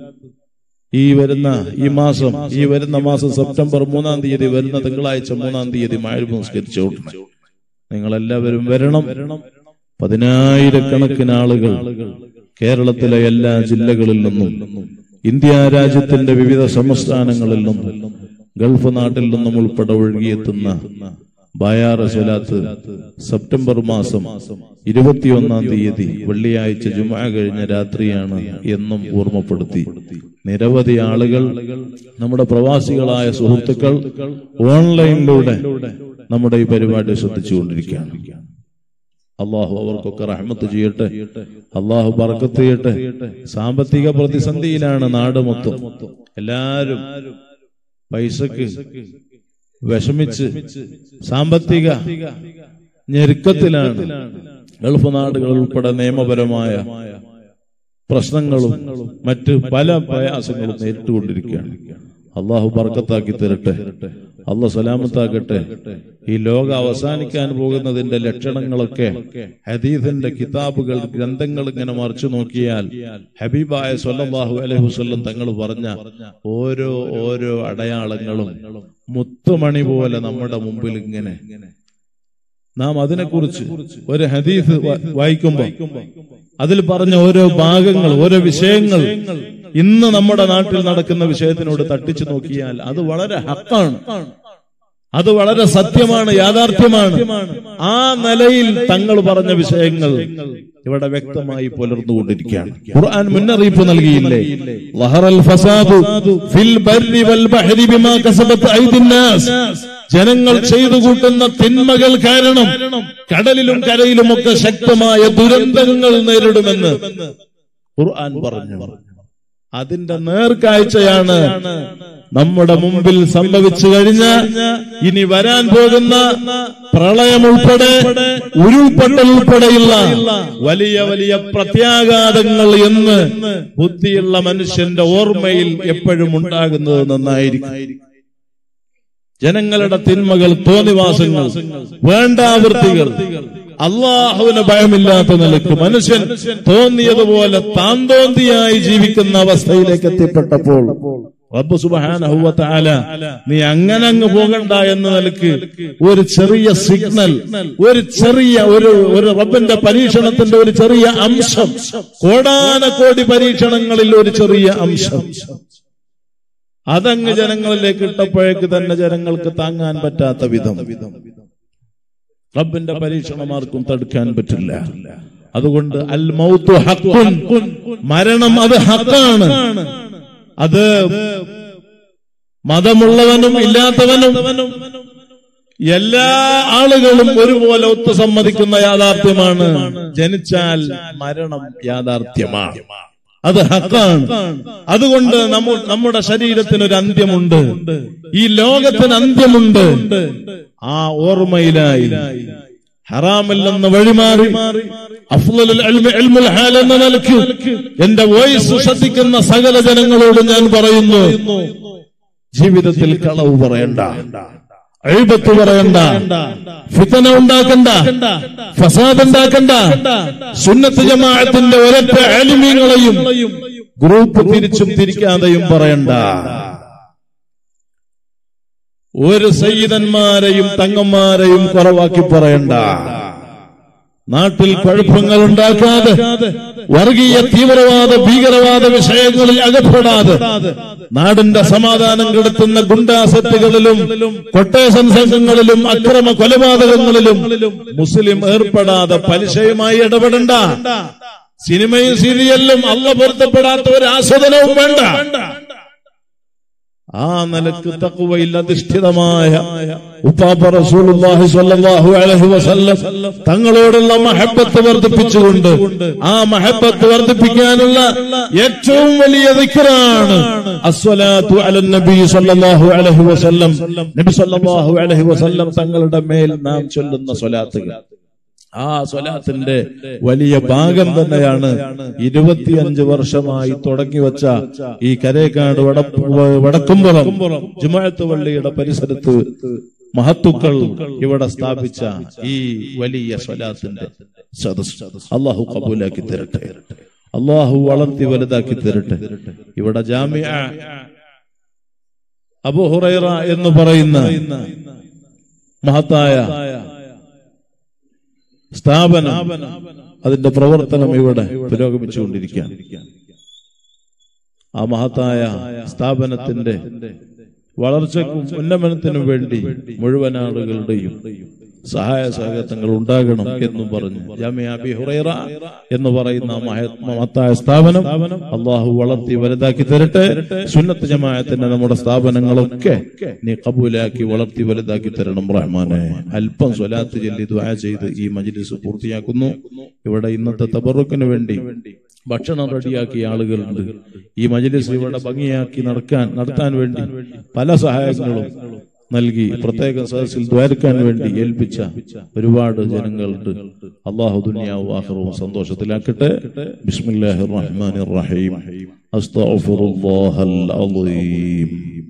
ഈ വരുന്ന ഈ മാസം ഈ വരുന്ന മാസം സെപ്റ്റംബർ മൂന്നാം തീയതി വരുന്ന തിങ്കളാഴ്ച മൂന്നാം തീയതി മഴ സംസ്കരിച്ചു നിങ്ങളെല്ലാവരും വരണം പതിനായിരക്കണക്കിന് ആളുകൾ കേരളത്തിലെ എല്ലാ ജില്ലകളിൽ നിന്നും ഇന്ത്യ രാജ്യത്തിന്റെ വിവിധ സംസ്ഥാനങ്ങളിൽ നിന്നും ഗൾഫ് നാട്ടിൽ നിന്നും ഉൾപ്പെടെ ഒഴുകിയെത്തുന്ന ബയാറ സ്വലാത്ത് സെപ്റ്റംബർ മാസം ഇരുപത്തിയൊന്നാം തീയതി വെള്ളിയാഴ്ച ജുമാ കഴിഞ്ഞ രാത്രിയാണ് എന്നും ഓർമ്മപ്പെടുത്തി നിരവധി ആളുകൾ നമ്മുടെ പ്രവാസികളായ സുഹൃത്തുക്കൾ ഓൺലൈനിലൂടെ നമ്മുടെ ഈ പരിപാടി ശ്രദ്ധിച്ചുകൊണ്ടിരിക്കുകയാണ് അള്ളാഹു അവർക്കൊക്കെ റഹ്മത്ത് ചെയ്യട്ടെ അള്ളാഹു ബർക്കത്ത് ചെയ്യട്ടെ സാമ്പത്തിക പ്രതിസന്ധിയിലാണ് നാട് മൊത്തം എല്ലാരും പൈസക്ക് വിഷമിച്ച് സാമ്പത്തിക ഞെരുക്കത്തിലാണ് ഗൾഫ് നാടുകൾ ഉൾപ്പെടെ നിയമപരമായ പ്രശ്നങ്ങളും മറ്റ് പല പ്രയാസങ്ങളും നേരിട്ടുകൊണ്ടിരിക്കുകയാണ് അള്ളാഹു ബർക്കത്താക്കി തരട്ടെ അള്ളാഹ് സലാമത്താക്കട്ടെ ഈ ലോകം അവസാനിക്കാൻ പോകുന്നതിന്റെ ലക്ഷണങ്ങളൊക്കെ ഹദീസിന്റെ കിതാബുകൾ ഗ്രന്ഥങ്ങൾ ഇങ്ങനെ മറിച്ചു നോക്കിയാൽ ഹബീബായ സല്ലല്ലാഹു അലൈഹി വസല്ലം തങ്ങൾ പറഞ്ഞ ഓരോ ഓരോ അടയാളങ്ങളും മുത്തുമണി പോലെ നമ്മുടെ മുമ്പിൽ ഇങ്ങനെ നാം അതിനെക്കുറിച്ച് ഒരു ഹദീസ് വ- വായിക്കുമ്പോൾ അതിൽ പറഞ്ഞ ഓരോ ഭാഗങ്ങൾ ഓരോ വിഷയങ്ങൾ ഇന്ന് നമ്മുടെ നാട്ടിൽ നടക്കുന്ന വിഷയത്തിനോട് തട്ടിച്ചു നോക്കിയാൽ അത് വളരെ ഹക്കാണ് അത് വളരെ സത്യമാണ് യാഥാർത്ഥ്യമാണ് ആ നിലയിൽ തങ്ങൾ പറഞ്ഞ വിഷയങ്ങൾ ഇവിടെ വ്യക്തമായി പുലർന്നുകൊണ്ടിരിക്കുകയാണ് ഖുർആൻ മുന്നറിയിപ്പ് നൽകിയില്ലേ ലഹറൽ ഫസാദു ഫിൽ ബർരി വൽ ബഹരി ബിമാ കസബത്ത് ഐദിൻ നാസ് ജനങ്ങൾ ചെയ്തു കൂട്ടുന്ന തിന്മകൾ കാരണം കടലിലും കരയിലുമൊക്കെ ശക്തമായ ദുരന്തങ്ങൾ നേരിടുമെന്ന് ഖുർആൻ പറഞ്ഞു അതിന്റെ നേർക്കാഴ്ചയാണ് നമ്മുടെ മുമ്പിൽ സംഭവിച്ചു കഴിഞ്ഞ ഇനി വരാൻ പോകുന്ന പ്രളയം ഉൾപ്പെടെ ഉരുൾപൊട്ടൽ ഉൾപ്പെടെയുള്ള വലിയ വലിയ പ്രത്യാഘാതങ്ങൾ എന്ന് ബുദ്ധിയുള്ള മനുഷ്യന്റെ ഓർമ്മയിൽ എപ്പോഴും ഉണ്ടാകുന്നത് നന്നായിരിക്കും ജനങ്ങളുടെ തിന്മകൾ തോന്നിവാസങ്ങൾ വേണ്ടാവൃത്തികൾ അള്ളാഹുവിന് ഭയമില്ലാത്ത നിലക്ക് മനുഷ്യൻ തോന്നിയതുപോലെ താൻ തോന്നിയായി ജീവിക്കുന്ന അവസ്ഥയിലേക്ക് എത്തിപ്പെട്ടപ്പോൾ റബ്ബ് സുബ്ഹാനഹു വ തആല നീ അങ്ങനെ അങ്ങ് പോകണ്ട എന്ന നിലക്ക് ഒരു ചെറിയ സിഗ്നൽ ഒരു ചെറിയ ഒരു ഒരു റബ്ബിന്റെ പരീക്ഷണത്തിന്റെ ഒരു ചെറിയ അംശം കോടാനകോടി പരീക്ഷണങ്ങളിൽ ഒരു ചെറിയ അംശം അതങ്ങ് ജനങ്ങളിലേക്ക് ഇട്ടപ്പോഴേക്ക് തന്നെ ജനങ്ങൾക്ക് താങ്ങാൻ പറ്റാത്ത വിധം റബ്ബിന്റെ പരീക്ഷണം ആർക്കും തടുക്കാൻ പറ്റില്ല അതുകൊണ്ട് അൽ മൗത്തു ഹക്കുൻ മരണം അത് ഹക്കാണ് അത് മതമുള്ളവനും ഇല്ലാത്തവനും എല്ലാ ആളുകളും ഒരുപോലെ ഒത്തുസമ്മതിക്കുന്ന യാഥാർത്ഥ്യമാണ് ജനിച്ചാൽ മരണം യാഥാർത്ഥ്യമാണ് അത് ഹക്കാണ് അതുകൊണ്ട് നമ്മ നമ്മുടെ ശരീരത്തിന് ഒരു അന്ത്യമുണ്ട് ഈ ലോകത്തിന് അന്ത്യമുണ്ട് ആ ഓർമ്മയിലായി ഹറാമിൽ നിന്ന് വഴിമാറി അഫ്ളലുൽ ഇൽമി ഇൽമുൽ ഹാൽ എന്ന നിലയ്ക്ക് എന്റെ വോയിസ് ശ്രദ്ധിക്കുന്ന സകല ജനങ്ങളോട് ഞാൻ പറയുന്നു ജീവിതത്തിൽ കളവ് പറയണ്ട എഴുപത്ത് പറയണ്ട ഫിത്തന ഉണ്ടാക്കണ്ട ഫസാദ് ഉണ്ടാക്കണ്ട സുന്നത്ത് ജമാഅത്തിന്റെ ഒരൊറ്റ ആലിമീങ്ങളെയും ഗ്രൂപ്പ് തിരിച്ചും തിരിക്കാതെയും പറയണ്ട ഒരു സയ്യിദന്മാരെയും തങ്ങന്മാരെയും കുറവാക്കി പറയണ്ട നാട്ടിൽ കുഴപ്പങ്ങൾ ഉണ്ടാക്കാതെ വർഗീയ തീവ്രവാദ ഭീകരവാദ വിഷയങ്ങളിൽ അകപ്പെടാതെ നാടിന്റെ സമാധാനം കെടുത്തുന്ന ഗുണ്ടാസത്തുകളിലും കൊട്ടേഷൻ സംഘങ്ങളിലും അക്രമ കൊലപാതകങ്ങളിലും മുസ്ലിം ഏർപ്പെടാതെ പലിശയുമായി ഇടപെടണ്ട സിനിമയും സീരിയലിലും അല്ല പൊരുത്തപ്പെടാത്ത ഒരു ആസ്വദനവും വേണ്ട ആ നിലക്ക് തക്കുവയിൽ അധിഷ്ഠിതമായ ഉപ്പാപ്പ റസൂലുള്ളാഹി സ്വല്ലല്ലാഹു അലൈഹി വസല്ലം തങ്ങളോടുള്ള മഹബത്ത് വർദ്ധിപ്പിച്ചുകൊണ്ട് ആ മഹബത്ത് വർദ്ധിപ്പിക്കാനുള്ള ഏറ്റവും വലിയ ദിക്റാണ് അസ്വലാത്തു അലൻ നബി സ്വല്ലല്ലാഹു അലൈഹി വസല്ലം നബി സ്വല്ലല്ലാഹു അലൈഹി വസല്ലം തങ്ങളുടെ മേൽ നാം ചൊല്ലുന്ന സ്വലാത്തുകൾ ആ സ്വലാത്തിന്റെ വലിയ ഭാഗം തന്നെയാണ് ഇരുപത്തിയഞ്ച് വർഷമായി തുടങ്ങി വെച്ച ഈ കരേക്കാട് വട വടക്കുംപുറം ജുമാഴത്ത് പള്ളിയുടെ പരിസരത്ത് മഹത്തുക്കൾ ഇവിടെ സ്ഥാപിച്ച ഈ വലിയ സ്വലാത്തിന്റെ സദസ് അള്ളാഹു കബൂലാക്കി തരട്ടെ അള്ളാഹു വളർത്തി വലുതാക്കി തരട്ടെ ഇവിടെ ജാമ്യ അബു ഹുറൈറ എന്ന് പറയുന്ന മഹത്തായ സ്ഥാപനം അതിന്റെ പ്രവർത്തനം ഇവിടെ പുരോഗമിച്ചുകൊണ്ടിരിക്കുകയാണ് ആ മഹത്തായ സ്ഥാപനത്തിന്റെ വളർച്ചയ്ക്കും ഉന്നമനത്തിനും വേണ്ടി മുഴുവൻ ആളുകളുടെയും സഹായ സഹകരണങ്ങൾ ഉണ്ടാകണം എന്നും പറഞ്ഞു ജാമിയ അബി ഹുറൈറ എന്ന് പറയുന്ന മഹ- മഹത്തായ സ്ഥാപനം അള്ളാഹു വളർത്തി വലുതാക്കി തരട്ടെ സുന്നത്ത് ജമാഅത്തിന്റെ നമ്മുടെ സ്ഥാപനങ്ങളൊക്കെ നീ കബൂലാക്കി വളർത്തി വലുതാക്കി തരണം റഹ്മാനെ അല്പം സ്വലാത്ത് ചൊല്ലി ദുആ ചെയ്ത് ഈ മജ്ലിസ് പൂർത്തിയാക്കുന്നു ഇവിടെ ഇന്നത്തെ തബറുക്കിന് വേണ്ടി ഭക്ഷണം റെഡിയാക്കിയ ആളുകളുണ്ട് ഈ മജ്ലിസ് ഇവിടെ ഭംഗിയാക്കി നടക്കാൻ നടത്താൻ വേണ്ടി പല സഹായങ്ങളും നൽകി പ്രത്യേക സദസ്സിൽ ദ്വാരക്കാൻ വേണ്ടി ഏൽപ്പിച്ച ഒരുപാട് ജനങ്ങളുണ്ട് അള്ളാഹു ദുനിയാവും ആഖിറവും സന്തോഷത്തിലാക്കട്ടെ ബിസ്മില്ലാഹിർ റഹ്മാനിർ റഹീം അസ്തഗ്ഫിറുല്ലാഹൽ അളീം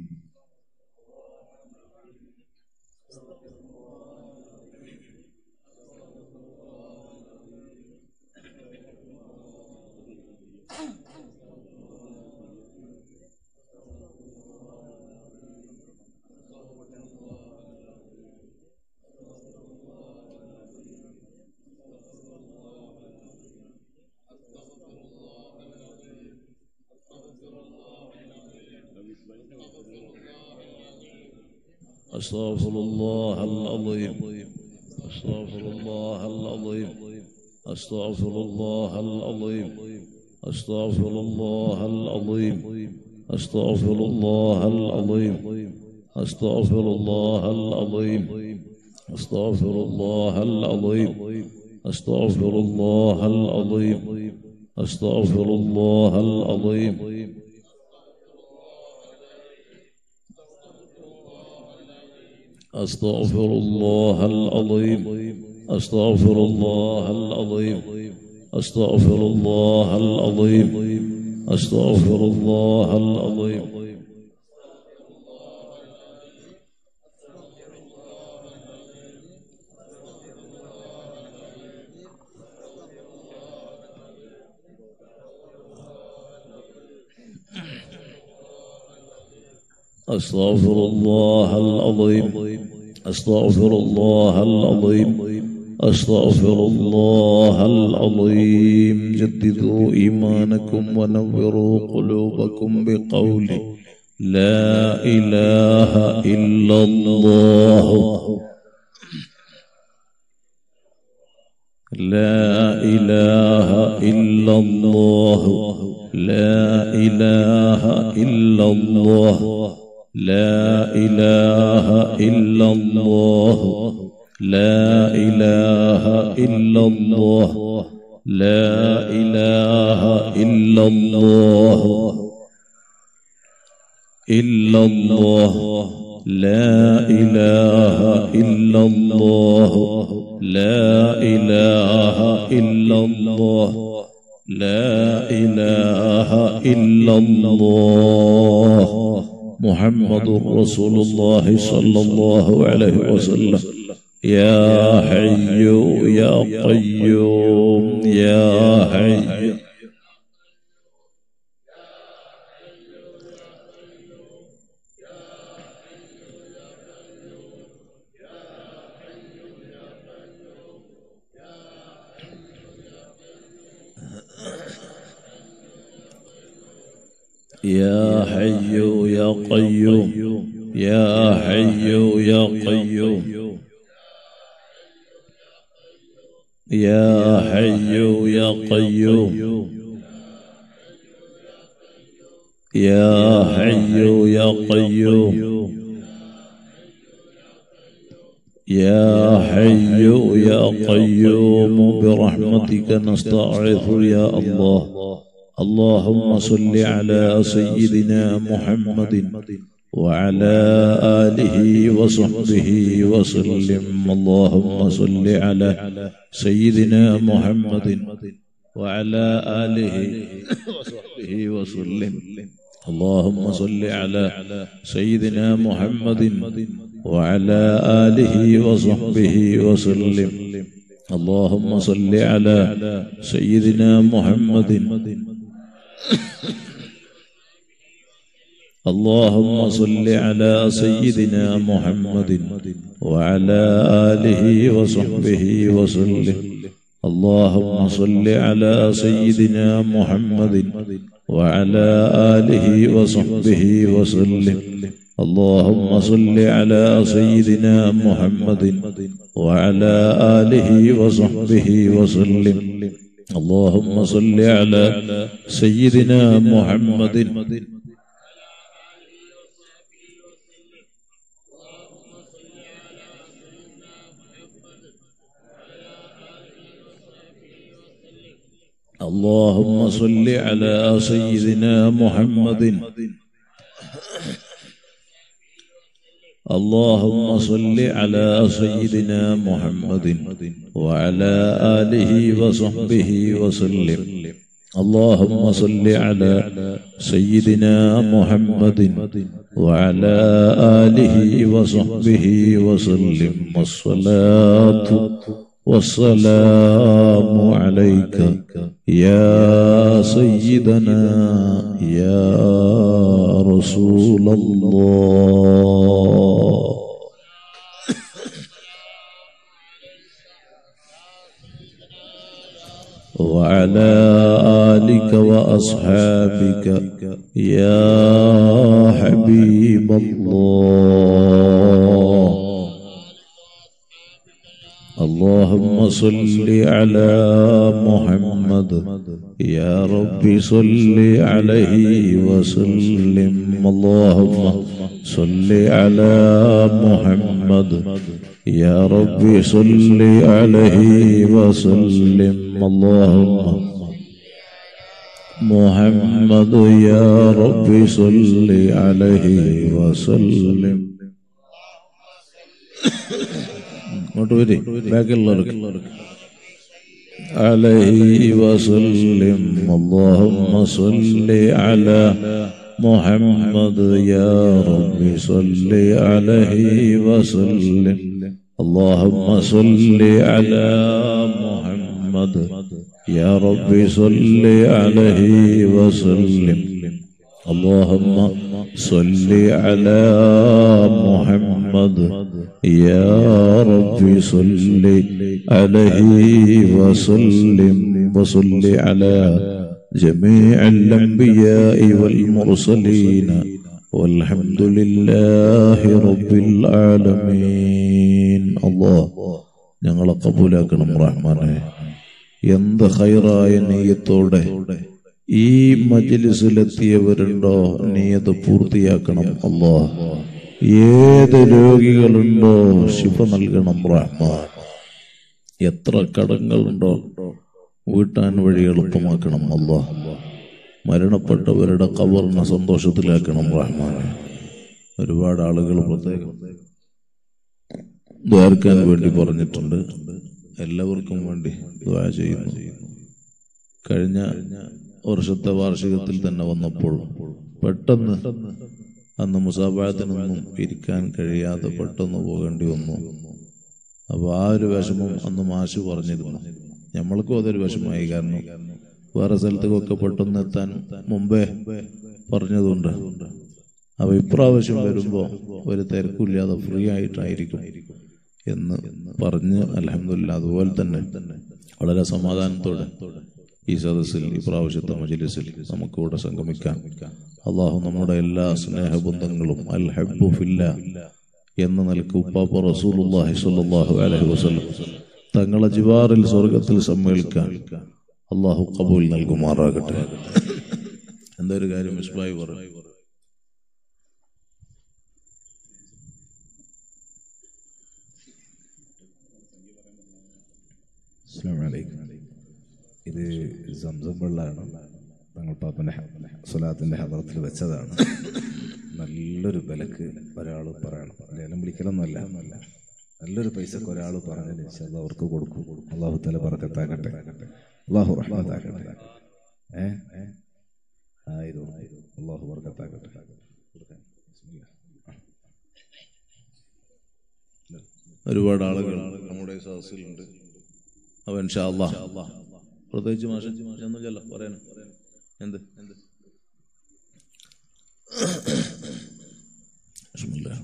أستغفر الله العظيم أستغفر الله العظيم أستغفر الله العظيم أستغفر الله العظيم أستغفر الله العظيم أستغفر الله العظيم أستغفر الله العظيم أستغفر الله العظيم أستغفر الله العظيم أستغفر الله العظيم أستغفر الله العظيم أستغفر الله العظيم أستغفر الله العظيم أستغفر الله العظيم أستغفر الله العظيم أستغفر الله العظيم جددوا إيمانكم ونوروا قلوبكم بقول لا إله إلا الله لا إله إلا الله لا إله إلا الله لا إله إلا الله لا إله إلا الله لا إله إلا الله إلا الله لا إله إلا الله لا إله إلا الله لا إله إلا الله محمد رسول الله صلى الله عليه وسلم يا حي يا قيوم يا حي يا حي يا قيوم يا حي يا قيوم يا حي يا قيوم يا حي يا قيوم يا حي يا قيوم برحمتك نستعيذ يا الله اللهم صل على سيدنا محمد وعلى آله وصحبه وسلم اللهم صل على سيدنا محمد وعلى آله وصحبه وسلم اللهم صل على سيدنا محمد وعلى آله وصحبه وسلم اللهم صل على سيدنا محمد اللهم صل على سيدنا محمد وعلى آله وصحبه وسلم اللهم صل على سيدنا محمد وعلى آله وصحبه وسلم اللهم صل على سيدنا محمد وعلى آله وصحبه وسلم اللهم صل على سيدنا محمد اللهم صل على سيدنا محمد اللهم صل على سيدنا محمد وعلى آله وصحبه وسلم اللهم صل على سيدنا محمد وعلى آله وصحبه وسلم والصلاة والسلام عليك يا سيدنا يا رسول الله وعلى آلك وأصحابك يا حبيب الله اللهم صل على محمد يا رب صل عليه وسلم اللهم صل على محمد يا رب صل عليه وسلم اللهم محمد يا رب صل عليه وسلم ഇങ്ങോട്ട് വരി ബാക്കിയുള്ളവർക്ക് عليه وسلم اللهم صل على محمد يا رب صل عليه وسلم اللهم صل على محمد يا رب صل عليه وسلم اللهم صل على محمد يا رب صل عليه وسلم وصل على جميع الأنبياء والمرسلين والحمد لله رب العالمين الله ഞങ്ങളെ കബൂലാക്കണം റഹ്മാനെ എന്ത് ഹൈറായ നെയ്യത്തോടെ ഈ മജിലിസിലെത്തിയവരുണ്ടോ നീ അത് പൂർത്തിയാക്കണം അല്ലോ ഏത് രോഗികളുണ്ടോ ശിഫ നൽകണം റഹ്മാൻ എത്ര കടങ്ങളുണ്ടോ വീട്ടാൻ വഴി എളുപ്പമാക്കണം അല്ലോ മരണപ്പെട്ടവരുടെ കവറിനെ സന്തോഷത്തിലാക്കണം റഹ്മാൻ ഒരുപാട് ആളുകൾ പ്രത്യേകം ദ്വാർക്കാൻ വേണ്ടി പറഞ്ഞിട്ടുണ്ട് എല്ലാവർക്കും വേണ്ടി ദ്വാ ചെയ്യുന്നു കഴിഞ്ഞ വർഷത്തെ വാർഷികത്തിൽ തന്നെ വന്നപ്പോൾ പെട്ടെന്ന് അന്ന് മുസാബാത്തിനൊന്നും ഇരിക്കാൻ കഴിയാതെ പെട്ടെന്ന് പോകേണ്ടി വന്നു അപ്പൊ ആ ഒരു വിഷമം അന്ന് മാഷ് പറഞ്ഞിരുന്നു നമ്മൾക്കും അതൊരു വിഷമമായി കാരണം വേറെ സ്ഥലത്തേക്കൊക്കെ പെട്ടെന്ന് എത്താൻ മുമ്പേ പറഞ്ഞതുകൊണ്ട് അപ്പൊ ഇപ്രാവശ്യം വരുമ്പോ ഒരു തിരക്കില്ലാതെ ഫ്രീ ആയിട്ടായിരിക്കും എന്ന് പറഞ്ഞ് അലഹമില്ല അതുപോലെ തന്നെ വളരെ സമാധാനത്തോടെ ഈ സദസ്സിൽ ഈ പ്രാവശ്യത്തെ മജിലിസിൽ നമുക്കിവിടെ സംഗമിക്കാം അള്ളാഹു നമ്മുടെ എല്ലാ സ്നേഹബന്ധങ്ങളും അൽ ഹബ്ബു ഫില്ല എന്ന നിലക്ക് ഉപ്പാപ്പ റസൂലുള്ളാഹി സ്വല്ലല്ലാഹു അലൈഹി വസല്ലം തങ്ങളെ ജിവാറിൽ സ്വർഗത്തിൽ സമ്മേളിക്കാൻ അള്ളാഹു കബൂൽ നൽകുമാറാകട്ടെ എന്തൊരു കാര്യം മിസ്ബായി പറഞ്ഞു അസ്സലാമു അലൈക്കും ഇത് സംസം വെള്ളമാണ് തങ്ങൾ പാപ്പൻ്റെ സ്വലാത്തിൻ്റെ ഹദറത്തിൽ വെച്ചതാണ് നല്ലൊരു വിലക്ക് ഒരാൾ പറയണം ലേലം വിളിക്കലൊന്നുമല്ല എന്നല്ല നല്ലൊരു പൈസക്ക് ഒരാൾ പറഞ്ഞതിന് ശേഷം അവർക്ക് കൊടുക്കും അള്ളാഹു തല പറക്കത്താക്കട്ടെ അള്ളാഹു റഹ്മത്താക്കട്ടെ ഏ ഏ ആയിരം അള്ളാഹു ബർക്കത്താക്കട്ടെ കൊടുക്കാൻ. ബിസ്മില്ലാ. ഒരുപാട് ആളുകൾ നമ്മുടെ ഈ സദസ്സിലുണ്ട് അവൻ ഇൻഷാ അല്ലാ പ്രത്യേകിച്ച് മാഷ ഒന്നുമില്ലല്ലോ പറയാനും എന്ത് എന്ത് ബിസ്മില്ലാ.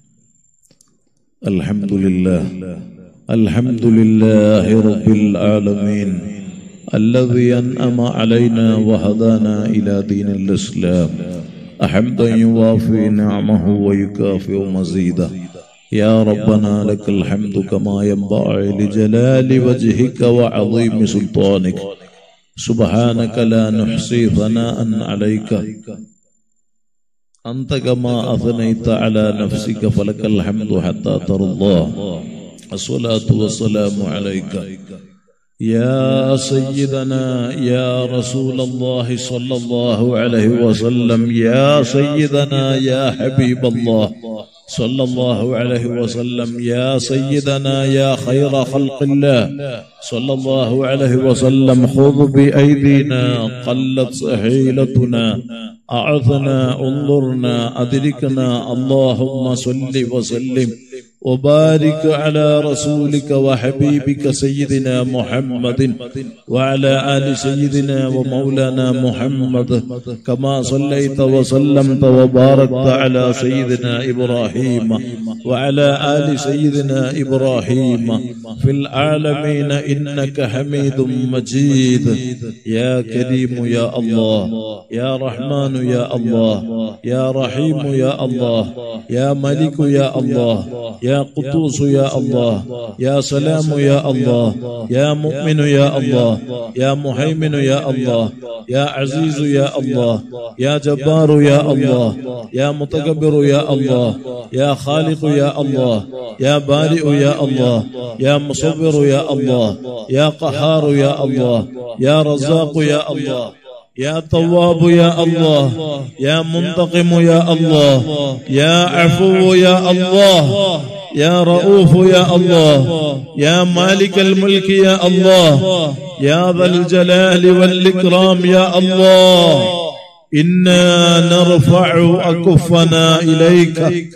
الحمد لله الحمد لله رب العالمين الذي أنعم علينا وهدانا إلى دين الإسلام حمدا يوافي نعمه ويكافئ مزيده يا ربنا لك الحمد كما ينبغي لجلال وجهك وعظيم سلطانك سبحانك لا نحصي ثناء عليك أنت كما أثنيت على نفسك فلك الحمد حتى ترضى الصلاة والسلام عليك يا سيدنا يا رسول الله صلى الله عليه وسلم يا سيدنا يا حبيب الله صلى الله عليه وسلم يا سيدنا يا خير خلق الله صلى الله عليه وسلم خذ بأيدينا قلت سهيلتنا أعثنا انظرنا أدركنا اللهم صل وسلم وبارك على رسولك وحبيبك سيدنا محمد وعلى آل سيدنا ومولانا محمد كما صليت وسلمت وباركت على سيدنا إبراهيم وعلى آل سيدنا إبراهيم في العالمين إنك حميد مجيد يا كريم يا الله يا رحمن يا الله يا رحيم يا الله يا ملك يا الله يا قدوس يا الله يا سلام يا الله يا مؤمن يا الله يا مهيمن يا الله يا عزيز يا الله يا جبار يا الله يا متكبر يا الله يا خالق يا الله يا بارئ يا الله يا مصور يا الله يا قهار يا الله يا رزاق يا الله يا تواب يا الله يا منتقم يا الله يا عفو يا الله يا رؤوف يا الله يا مالك الملك يا الله يا ذا الجلال والإكرام يا الله إنا نرفع أكفنا إليك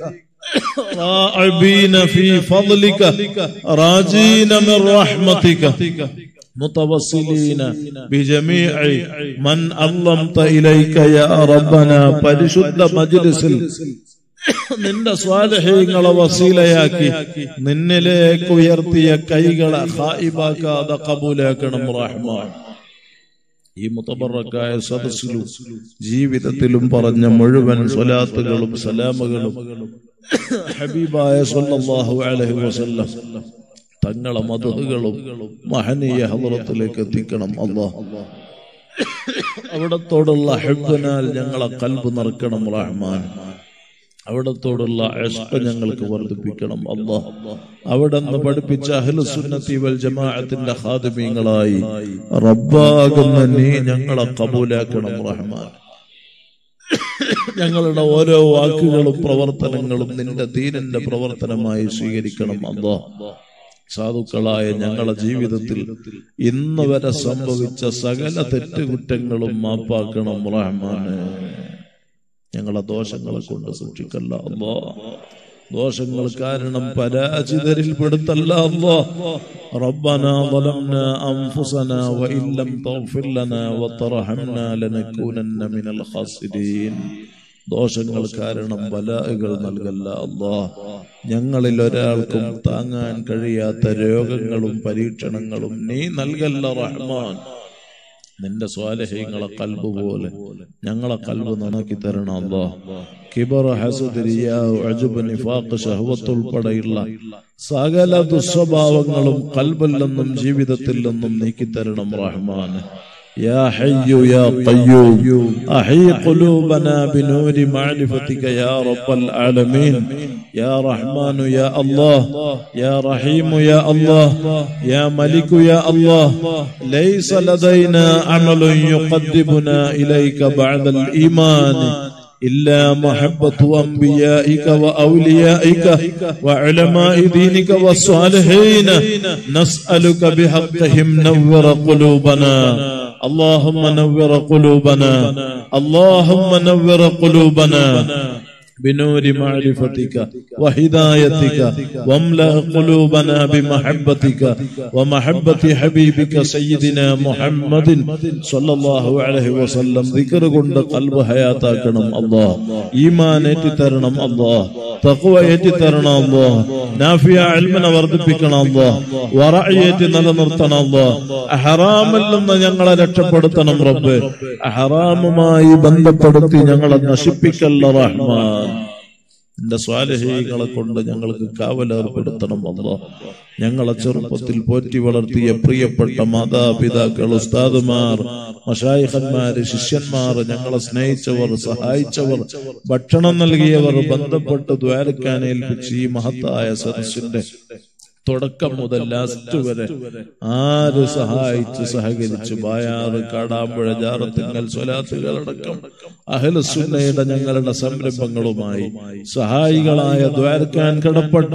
راعبين في فضلك راجين من رحمتك متوسلين بجميع من أظلمت إليك يا ربنا പരിശുദ്ധ മജ്ലിസിൽ നിന്റെ സ്വാലഹ്യങ്ങളെ വസീലയാക്കി നിന്നിലേക്ക് ഉയർത്തിയ കൈകളെ ഹായിബാക്കാതെ കബൂലാക്കണം റഹ്മാൻ ഈ മുത്തബറക്കായ സദസ്സിലും ജീവിതത്തിലും പറഞ്ഞ മുഴുവൻ സ്വലാത്തുകളും സലാമുകളും ഹബീബായ സല്ലല്ലാഹു അലൈഹി വസല്ലം തങ്ങളെ മതകളും മഹനീയ ഹദ്റത്തിലേക്ക് എത്തിക്കണം അല്ലാഹ് അവിടത്തോടുള്ള ഹെബനാൽ ഞങ്ങളെ കൽബ് നിറക്കണം റഹ്മാൻ അവിടത്തോടുള്ള ഇഷ്ക ഞങ്ങൾക്ക് വർദ്ധിപ്പിക്കണം അല്ലാഹ് അവിടെ നിന്ന് പഠിപ്പിച്ച അഹ്ലുസുന്നത്തി വൽ ജമാഅത്തിന്റെ ഖാദിമീങ്ങളായി റബ്ബാകുന്ന നീ ഞങ്ങളെ കബൂലാക്കണം റഹ്മാൻ ഞങ്ങളുടെ ഓരോ വാക്കുകളും പ്രവർത്തനങ്ങളും നിന്റെ ദീനിന്റെ പ്രവർത്തനമായി സ്വീകരിക്കണം അല്ലാഹ് സാധുക്കളായ ഞങ്ങളുടെ ജീവിതത്തിൽ ഇന്ന് വരെ സംഭവിച്ച സകല തെറ്റുകുറ്റങ്ങളും മാപ്പാക്കണം റഹ്മാന് ഞങ്ങളെ ദോഷങ്ങളെ കൊണ്ട് സൂക്ഷിക്കല്ല അല്ലോ ദോഷങ്ങൾ കാരണം പരാജിതരിൽ പെടുത്തല്ല അല്ലോ ربنا ظلمنا أنفسنا وإن لم تغفر لنا وترحمنا لنكونن من الخاسرين ദോഷങ്ങൾ കാരണം ബലാഹുകൾ നൽകല്ല അല്ലാ ഞങ്ങളിൽ ഒരാൾക്കും താങ്ങാൻ കഴിയാത്ത രോഗങ്ങളും പരീക്ഷണങ്ങളും നീ നൽകല്ല റഹ്മാൻ നിന്റെ സ്വാലഹ്യങ്ങളെ കൽബ് പോലെ ഞങ്ങളെ കൽബ് നന്നാക്കി തരണം അല്ലാ കിബർ ഹസദ് റിയാവ് അജുബ് നിഫാഖ് ഷഹവത്ത് ഉൾപ്പെടെയുള്ള സകല ദുസ്വഭാവങ്ങളും കൽബിൽ നിന്നും ജീവിതത്തിൽ നിന്നും നീക്കി തരണം റഹ്മാൻ يا حي يا قيوم أحي قلوبنا بنور معرفتك يا رب العالمين يا رحمن يا الله يا رحيم يا الله يا ملك يا الله ليس لدينا عمل يقدمنا إليك بعد الإيمان إلا محبة أنبيائك وأوليائك وعلماء دينك والصالحين نسألك بحقهم نور قلوبنا اللهم نور قلوبنا اللهم نور قلوبنا بنور معرفتك وهدايتك واملأ قلوبنا بمحبتك ومحبة حبيبك سيدنا محمد صلى الله عليه وسلم ذكر قند قلب حياتاكنا الله إيمان ترنم الله تقوى ترنا الله نافع علمنا വർദ്ധിപ്പിക്കണം അല്ലോ വറയറ്റ് നിലനിർത്തണം അല്ലോ ഹറാമിൽ നിന്ന് ഞങ്ങളെ രക്ഷപ്പെടുത്തണം റബ്ബ് ഹറാമുമായി ബന്ധപ്പെടുത്തി ഞങ്ങളെ നശിപ്പിക്കല്ല റഹ്മാൻ എന്റെ സ്വാലഹീകളെ കൊണ്ട് ഞങ്ങൾക്ക് കാവലേർപ്പെടുത്തണം അല്ലോ ഞങ്ങളെ ചെറുപ്പത്തിൽ പോറ്റി വളർത്തിയ പ്രിയപ്പെട്ട മാതാപിതാക്കൾ ഉസ്താദുമാർ മഷായിഖന്മാര് ശിഷ്യന്മാർ ഞങ്ങളെ സ്നേഹിച്ചവർ സഹായിച്ചവർ ഭക്ഷണം നൽകിയവർ ബന്ധപ്പെട്ട് ദ്വാരക്കാൻ ഏൽപ്പിച്ച് ഈ മഹത്തായ സദസ്സിന്റെ തുടക്കം മുതൽ ലാസ്റ്റ് വരെ ആര് സഹായിച്ച് സഹകരിച്ച് ബായാറ് കാടാമ്പുഴ ജാറത്തിങ്ങൽ സ്വലാത്തുകളടക്കം അഹലസുന്നയുടെ ഞങ്ങളുടെ സംരംഭങ്ങളുമായി സഹായികളായ ദ്വാരക്കാൻ കടപ്പെട്ട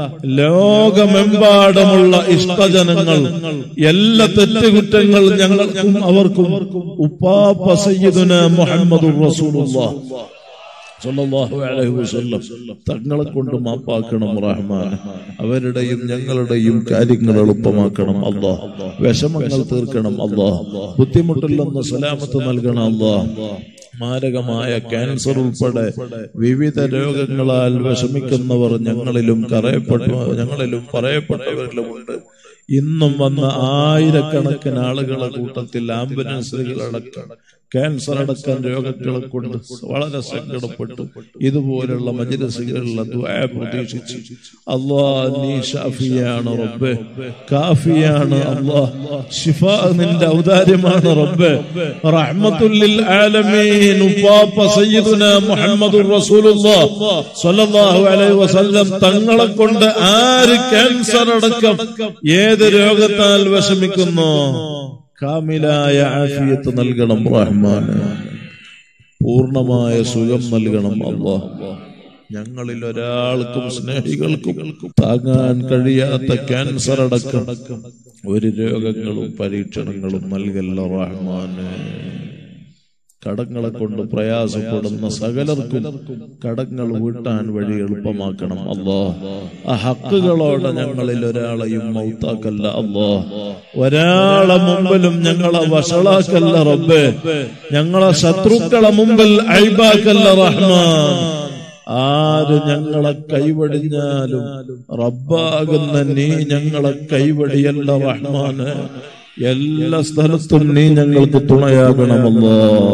ലോകമെമ്പാടുമുള്ള ഇഷ്ടജനങ്ങൾ എല്ലാ തെറ്റുകുറ്റങ്ങൾ ഞങ്ങൾക്കും അവർക്കും ഉപ്പാപ്പ സയ്യിദുന മുഹമ്മദുർ റസൂലുള്ളാഹ് സല്ലല്ലാഹു അലൈഹി വസല്ലം തങ്ങളെ കൊണ്ട് മാപ്പാക്കണം റഹ്മാൻ അവരുടെയും ഞങ്ങളുടെയും കാര്യങ്ങൾ എളുപ്പമാക്കണം അല്ലാഹ് വിഷമങ്ങൾ തീർക്കണം അല്ലാഹ് ബുദ്ധിമുട്ടില്ലെന്ന് സലാമത്ത് നൽകണം അല്ലാഹ് മാരകമായ ക്യാൻസർ ഉൾപ്പെടെ വിവിധ രോഗങ്ങളാൽ വിഷമിക്കുന്നവർ ഞങ്ങളിലും കറയപ്പെട്ട ഞങ്ങളിലും പറയപ്പെട്ടവരിലുമുണ്ട് ഇന്നും വന്ന ആയിരക്കണക്കിന് ആളുകളെ കൂട്ടത്തിൽ ആംബുലൻസുകളടക്കം ക്യാൻസർ അടക്കം രോഗങ്ങളെ കൊണ്ട് വളരെ സങ്കടപ്പെട്ടു ഇതുപോലുള്ള മജിലസുകളിലെ ദുആ പ്രതീക്ഷിച്ചു അള്ളാ നീ ഷാഫിയാണ് റബ്ബെ കാഫിയാണ് അള്ളാ ഷിഫ നിന്റെ ഔദാര്യമാണ് റബ്ബെ റഹ്മത്തുല്ലിൽ ആലമീൻ ഉപ്പാപ്പ സയ്യിദുന മുഹമ്മദുർ റസൂലുള്ളാഹ് സ്വല്ലല്ലാഹു അലൈഹി വസല്ലം തങ്ങളെ കൊണ്ട് ആര് ക്യാൻസർ അടക്കം ഏത് രോഗത്താൽ വിഷമിക്കുന്നു കാമിലായ ആഫിയത്ത് നൽകണം റഹ്മാൻ പൂർണ്ണമായ സുഖം നൽകണം അള്ളാഹ് ഞങ്ങളിൽ ഒരാൾക്കും സ്നേഹികൾക്കും താങ്ങാൻ കഴിയാത്ത ക്യാൻസർ അടക്കം ഒരു രോഗങ്ങളും പരീക്ഷണങ്ങളും നൽകല്ല റഹ്മാന് കടങ്ങളെ കൊണ്ട് പ്രയാസപ്പെടുന്ന സകലർക്കും കടങ്ങൾ വീട്ടാൻ വഴി എളുപ്പമാക്കണം അല്ലോ ആ ഹക്കുകളോടെ ഞങ്ങളിൽ ഒരാളെയും മൗത്താക്കല്ല അല്ലോ ഒരാളെ മുമ്പിലും ഞങ്ങളെ വഷളാക്കല്ല റബ്ബേ ഞങ്ങളെ ശത്രുക്കളെ മുമ്പിൽ അഴിബാക്കല്ല റഹ്മാൻ ആര് ഞങ്ങളെ കൈവടിഞ്ഞാലും റബ്ബാകുന്ന നീ ഞങ്ങളെ കൈവടിയല്ല റഹ്മാന് എല്ലാ സ്ഥലത്തും നീ ഞങ്ങൾക്ക് തുണയാകണമല്ലോ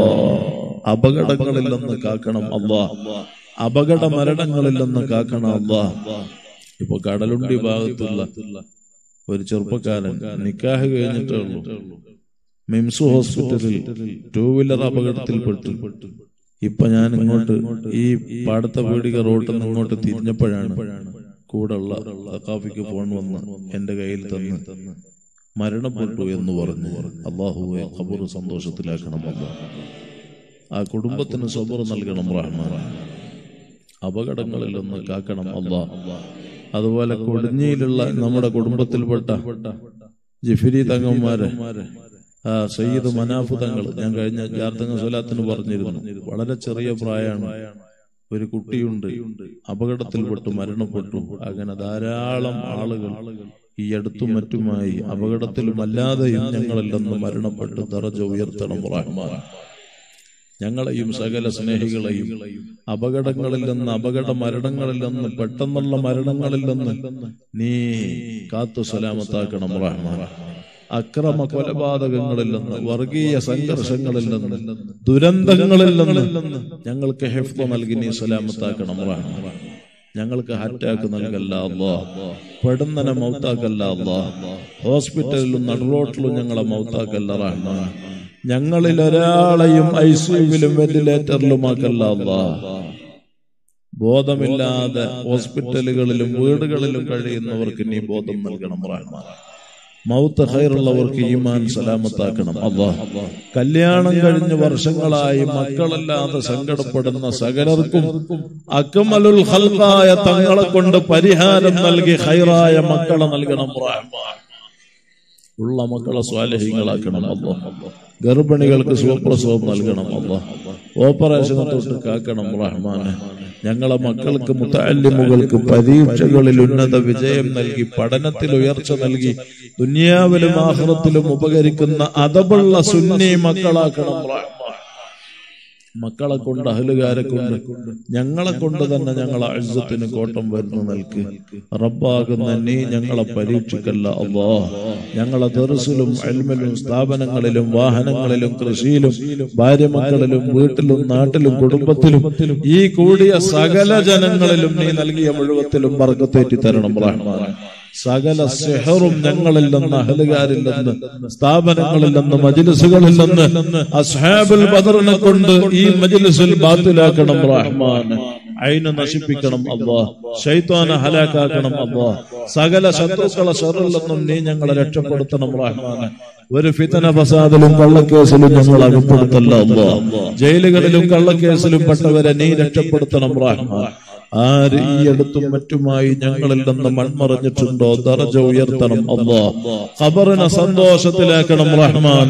അപകടങ്ങളിൽ നിന്ന് കാക്കണം അല്ലാ അപകട മരണങ്ങളിൽ നിന്ന് കാക്കണം അല്ലാ ഇപ്പൊ കടലുണ്ടി ഭാഗത്തുള്ള ഒരു ചെറുപ്പക്കാരൻ നിക്കാഹ് കഴിഞ്ഞിട്ടേ ഉള്ളൂ മിംസു ഹോസ്പിറ്റലിൽ ടൂ വീലർ അപകടത്തിൽപ്പെട്ടു ഇപ്പൊ ഞാൻ ഇങ്ങോട്ട് ഈ പാടത്തെ വീടിക റോട്ടിൽ നിന്ന് ഇങ്ങോട്ട് തിരിഞ്ഞപ്പോഴാണ് കൂടെ ഉള്ള കാഫിക്ക് ഫോൺ വന്ന് എന്റെ കയ്യിൽ തന്ന് മരണപ്പെട്ടു എന്ന് പറഞ്ഞു അള്ളാഹുവെ ഖബർ സന്തോഷത്തിലാക്കണം അല്ലാഹ് ആ കുടുംബത്തിന് സബർ നൽകണം റഹ്മാൻ അപകടങ്ങളിൽ നിന്ന് കാക്കണം അല്ലാ അതുപോലെ കൊടിഞ്ഞിയിലുള്ള നമ്മുടെ കുടുംബത്തിൽപ്പെട്ട ജിഫിരി തങ്ങന്മാര് ആ സയ്യിദ് മനാഫ് തങ്ങൾ ഞാൻ കഴിഞ്ഞ ജാർത്തങ്ങ സ്വലാത്തിന് പറഞ്ഞിരുന്നു വളരെ ചെറിയ പ്രായമാണ് ഒരു കുട്ടിയുണ്ട് അപകടത്തിൽപ്പെട്ട് മരണപ്പെട്ടു അങ്ങനെ ധാരാളം ആളുകൾ ഈ അടുത്തും മറ്റുമായി അപകടത്തിലും അല്ലാതെയും ഞങ്ങളിൽ നിന്ന് മരണപ്പെട്ട് ദറജ ഉയർത്തണം റഹ്മാൻ ഞങ്ങളെയും സകല സ്നേഹികളെയും അപകടങ്ങളിൽ നിന്ന് അപകട മരണങ്ങളിൽ നിന്ന് പെട്ടെന്നുള്ള മരണങ്ങളിൽ നിന്ന് നീ കാത്തു സലാമത്താക്കണം റഹ്മാൻ അക്രമ കൊലപാതകങ്ങളിൽ നിന്ന് വർഗീയ സംഘർഷങ്ങളിൽ നിന്ന് ദുരന്തങ്ങളിൽ നിന്ന് ഞങ്ങൾക്ക് ഹെഫ്ത നൽകി നീ സലാമത്താക്കണം റഹ്മാൻ ഞങ്ങൾക്ക് അറ്റാക്ക് നൽകല്ല അല്ലാ പെടുന്നനെ മൗത്താക്കല്ല അല്ലാ ഹോസ്പിറ്റലിലും നടുറോട്ടിലും ഞങ്ങളെ മൗത്താക്കല്ല റഹ്മാൻ ഞങ്ങളിൽ ഒരാളെയും ഐ സിയുവിലും വെന്റിലേറ്ററിലുമാക്കല്ല അല്ലാ ബോധമില്ലാതെ ഹോസ്പിറ്റലുകളിലും വീടുകളിലും കഴിയുന്നവർക്ക് നീ ബോധം നൽകണം റഹ്മാൻ മൗത്ത് ഹൈറുള്ളവർക്ക് ഈമാൻ സലാമത്താക്കണം അള്ളാ കല്യാണം കഴിഞ്ഞ് വർഷങ്ങളായി മക്കളല്ലാതെ സങ്കടപ്പെടുന്ന സകലർക്കും അക്മലുൽ ഹൽക്കായ തങ്ങളെ കൊണ്ട് പരിഹാരം നൽകി ഹൈറായ മക്കളെ നൽകണം റഹ്മാൻ ഉള്ള മക്കളെ സ്വാലഹ്യങ്ങളാക്കണം അല്ലോ ഗർഭിണികൾക്ക് സുഖപ്രസവം നൽകണം അല്ലോ ഓപ്പറേഷനെ തൊട്ട് കാക്കണം റഹ്മാന് ഞങ്ങളെ മക്കൾക്ക് മുത്തല്ലിമുകൾക്ക് പരീക്ഷകളിൽ ഉന്നത വിജയം നൽകി പഠനത്തിൽ ഉയർച്ച നൽകി ദുനിയാവിലും ആഹ്റത്തിലും ഉപകരിക്കുന്ന അതബുള്ള സുന്നി മക്കളാക്കണം റഹ്മാൻ മക്കളെ കൊണ്ട് അഹലുകാരെ കൊണ്ട് ഞങ്ങളെ കൊണ്ട് തന്നെ ഞങ്ങളെ അഴുസത്തിന് കോട്ടം വരുന്നു നൽകി റബ്ബാകുന്ന നീ ഞങ്ങളെ പരീക്ഷിക്കല്ല അള്ളാ ഞങ്ങളെ ദർസിലും അൽമിലും സ്ഥാപനങ്ങളിലും വാഹനങ്ങളിലും കൃഷിയിലും ഭാര്യ മക്കളിലും വീട്ടിലും നാട്ടിലും കുടുംബത്തിലും ഈ കൂടിയ സകല ജനങ്ങളിലും നീ നൽകിയ മുഴുവത്തിലും വർഗത്തേറ്റി തരണം റഹ്മാൻ സകല സെഹറും ഞങ്ങളിൽ നിന്ന് അഹലുകാരിൽ നിന്ന് സ്ഥാപനങ്ങളിൽ നിന്ന് മജിലിസുകളിൽ നിന്ന് അസ്ഹാബുൽ ബദറിനെ കൊണ്ട് ഈ മജിലിസിൽ ബാത്തിലാക്കണം റഹ്മാൻ അയിന് നശിപ്പിക്കണം അള്ളാ ശൈത്വാനെ ഹലാക്കാക്കണം അള്ളാ സകല ശത്രുക്കളെ ഷറിൽ നിന്നും നീ ഞങ്ങളെ രക്ഷപ്പെടുത്തണം റഹ്മാൻ ഒരു ഫിതന ഫസാദിലും കള്ളക്കേസിലും ഞങ്ങൾ അകപ്പെടുത്തല്ല അള്ളാ ജയിലുകളിലും കള്ളക്കേസിലും പെട്ടവരെ നീ രക്ഷപ്പെടുത്തണം റഹ്മാൻ ആര് ഈ അടുത്തും മറ്റുമായി ഞങ്ങളിൽ നിന്ന് മൺമറഞ്ഞിട്ടുണ്ടോ ദറജ ഉയർത്തണം അള്ളാ ഖബറിനെ സന്തോഷത്തിലാക്കണം റഹ്മാൻ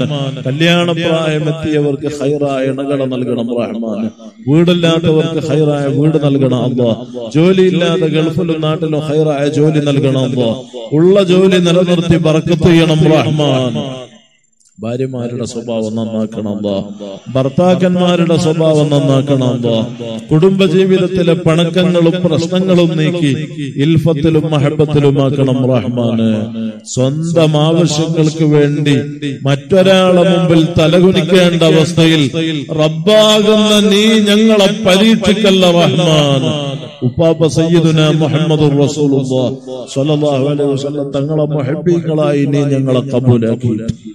കല്യാണപ്രായമെത്തിയവർക്ക് ഹൈറായ ഇണകളെ നൽകണം റഹ്മാൻ വീടില്ലാത്തവർക്ക് ഹൈറായ വീട് നൽകണം അള്ളാ ജോലിയില്ലാതെ ഗൾഫിലും നാട്ടിലും ഹൈറായ ജോലി നൽകണം അള്ളാ ഉള്ള ജോലി നിലനിർത്തി ബറക്കത്ത് ചെയ്യണം റഹ്മാൻ ഭാര്യമാരുടെ സ്വഭാവം നന്നാക്കണം ഭർത്താക്കന്മാരുടെ സ്വഭാവം നന്നാക്കണം കുടുംബജീവിതത്തിലെ പണക്കങ്ങളും പ്രശ്നങ്ങളും നീക്കി ഇൽഫത്തിലും മഹബത്തിലുമാക്കണം റഹ്മാന് സ്വന്തം ആവശ്യങ്ങൾക്ക് വേണ്ടി മറ്റൊരാളെ മുമ്പിൽ തലകുനിക്കേണ്ട അവസ്ഥയിൽ റബ്ബാകുന്ന നീ ഞങ്ങളെ പരീക്ഷിക്കല്ല റഹ്മാൻ ഉപ്പാപ്പ സയ്യിദുന മുഹമ്മദ് റസൂലുള്ളാഹ് സ്വല്ലല്ലാഹു അലൈഹി വസല്ലം തങ്ങളെ മുഹബ്ബീങ്ങളായി നീ ഞങ്ങളെ കബൂലാക്കി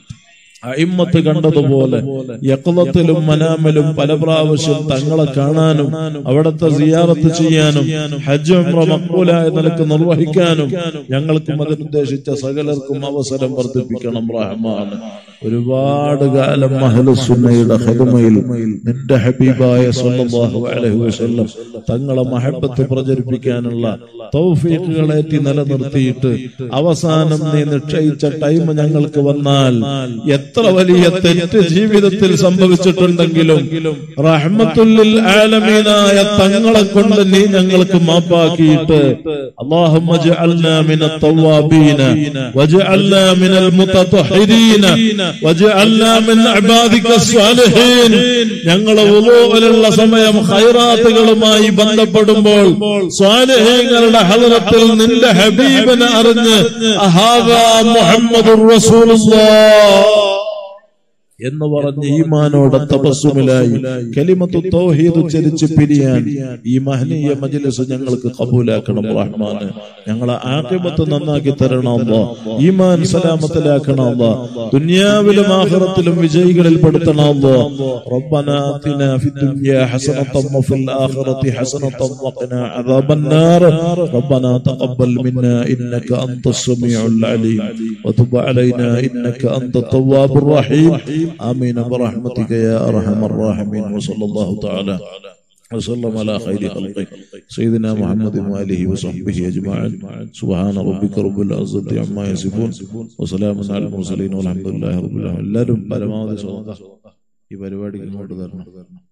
അയിമ്മത്ത് കണ്ടതുപോലെ യക്ലത്തിലും മനാമിലും പല പ്രാവശ്യം തങ്ങളെ കാണാനും അവിടത്തെ സിയാറത്ത് ചെയ്യാനും ഹജ്ജ് ഉംറ മക്ബൂലായ നിലക്ക് നിർവഹിക്കാനും ഞങ്ങൾക്കും അതിനുദ്ദേശിച്ച സകലർക്കും അവസരം വർദ്ധിപ്പിക്കണം റഹ്മാൻ ഒരുപാട് കാലം മഹലുസുന്നയുടെ ഹിദമയിൽ നിന്റെ ഹബീബായ സല്ലല്ലാഹു അലൈഹി വസല്ലം തങ്ങളെ മഹബത്ത് പ്രചരിപ്പിക്കാനുള്ള തൗഫീഖുകളേറ്റി നിലനിർത്തിയിട്ട് അവസാനം നീ നിശ്ചയിച്ച ടൈം ഞങ്ങൾക്ക് വന്നാൽ എത്ര എത്ര വലിയ തെറ്റ് ജീവിതത്തിൽ സംഭവിച്ചിട്ടുണ്ടെങ്കിലും റഹ്മത്തുല്ലിൽ ആലമീനായ തങ്ങളെ കൊണ്ട് നീ ഞങ്ങൾക്ക് മാപ്പാക്കിയിട്ട് اللهم اجعلنا من التوابين واجعلنا من المتطهرين واجعلنا من عبادك الصالحين ഞങ്ങളെ ഉളൂവിലുള്ള സമയം ഖൈറാത്തുകളുമായി ബന്ധപ്പെടുമ്പോൾ സ്വാലിഹീങ്ങളുടെ ഹലറത്തിൽ നിന്റെ ഹബീബിനെ അറിഞ്ഞ് അഹാദാ മുഹമ്മദുർ റസൂലുള്ളാഹ് എന്ന് പറഞ്ഞ് ഈമാനോടെ തപസ്സുമിലായി കലിമത്തു തൗഹീദ് ഉച്ചരിച്ച് പിരിയാൻ ഈ മഹനീയ മജ്ലിസ് ഞങ്ങൾക്ക് കബൂലാക്കണം റഹ്മാന് ഞങ്ങളെ ആഖിബത്ത് നന്നാക്കി തരണം അല്ലാ ഈമാൻ സലാമത്തിലാക്കണം അല്ലാ ദുനിയാവിലും ആഖിറത്തിലും വിജയികളിൽ പെടുത്തണം അല്ലാ റബ്ബന ആതിന ഫിദ്ദുനിയ ഹസനതൻ വഫിൽ ആഖിറതി ഹസനതൻ വഖിന അദാബൻ നാർ ربنا تقبل منا انك انت السميع العليم وتب علينا انك انت التواب الرحيم آمين برحمتك يا أرحم الراحمين وصلى الله تعالى وسلم على خير خلقه سيدنا محمد وآله وصحبه أجمعين سبحان ربك رب العزة عما يصفون وسلام على المرسلين والحمد لله رب العالمين എല്ലാവരും പരമാവധി സ്വതന്ത്ര ഈ പരിപാടിക്ക് ഇങ്ങോട്ട് തരണം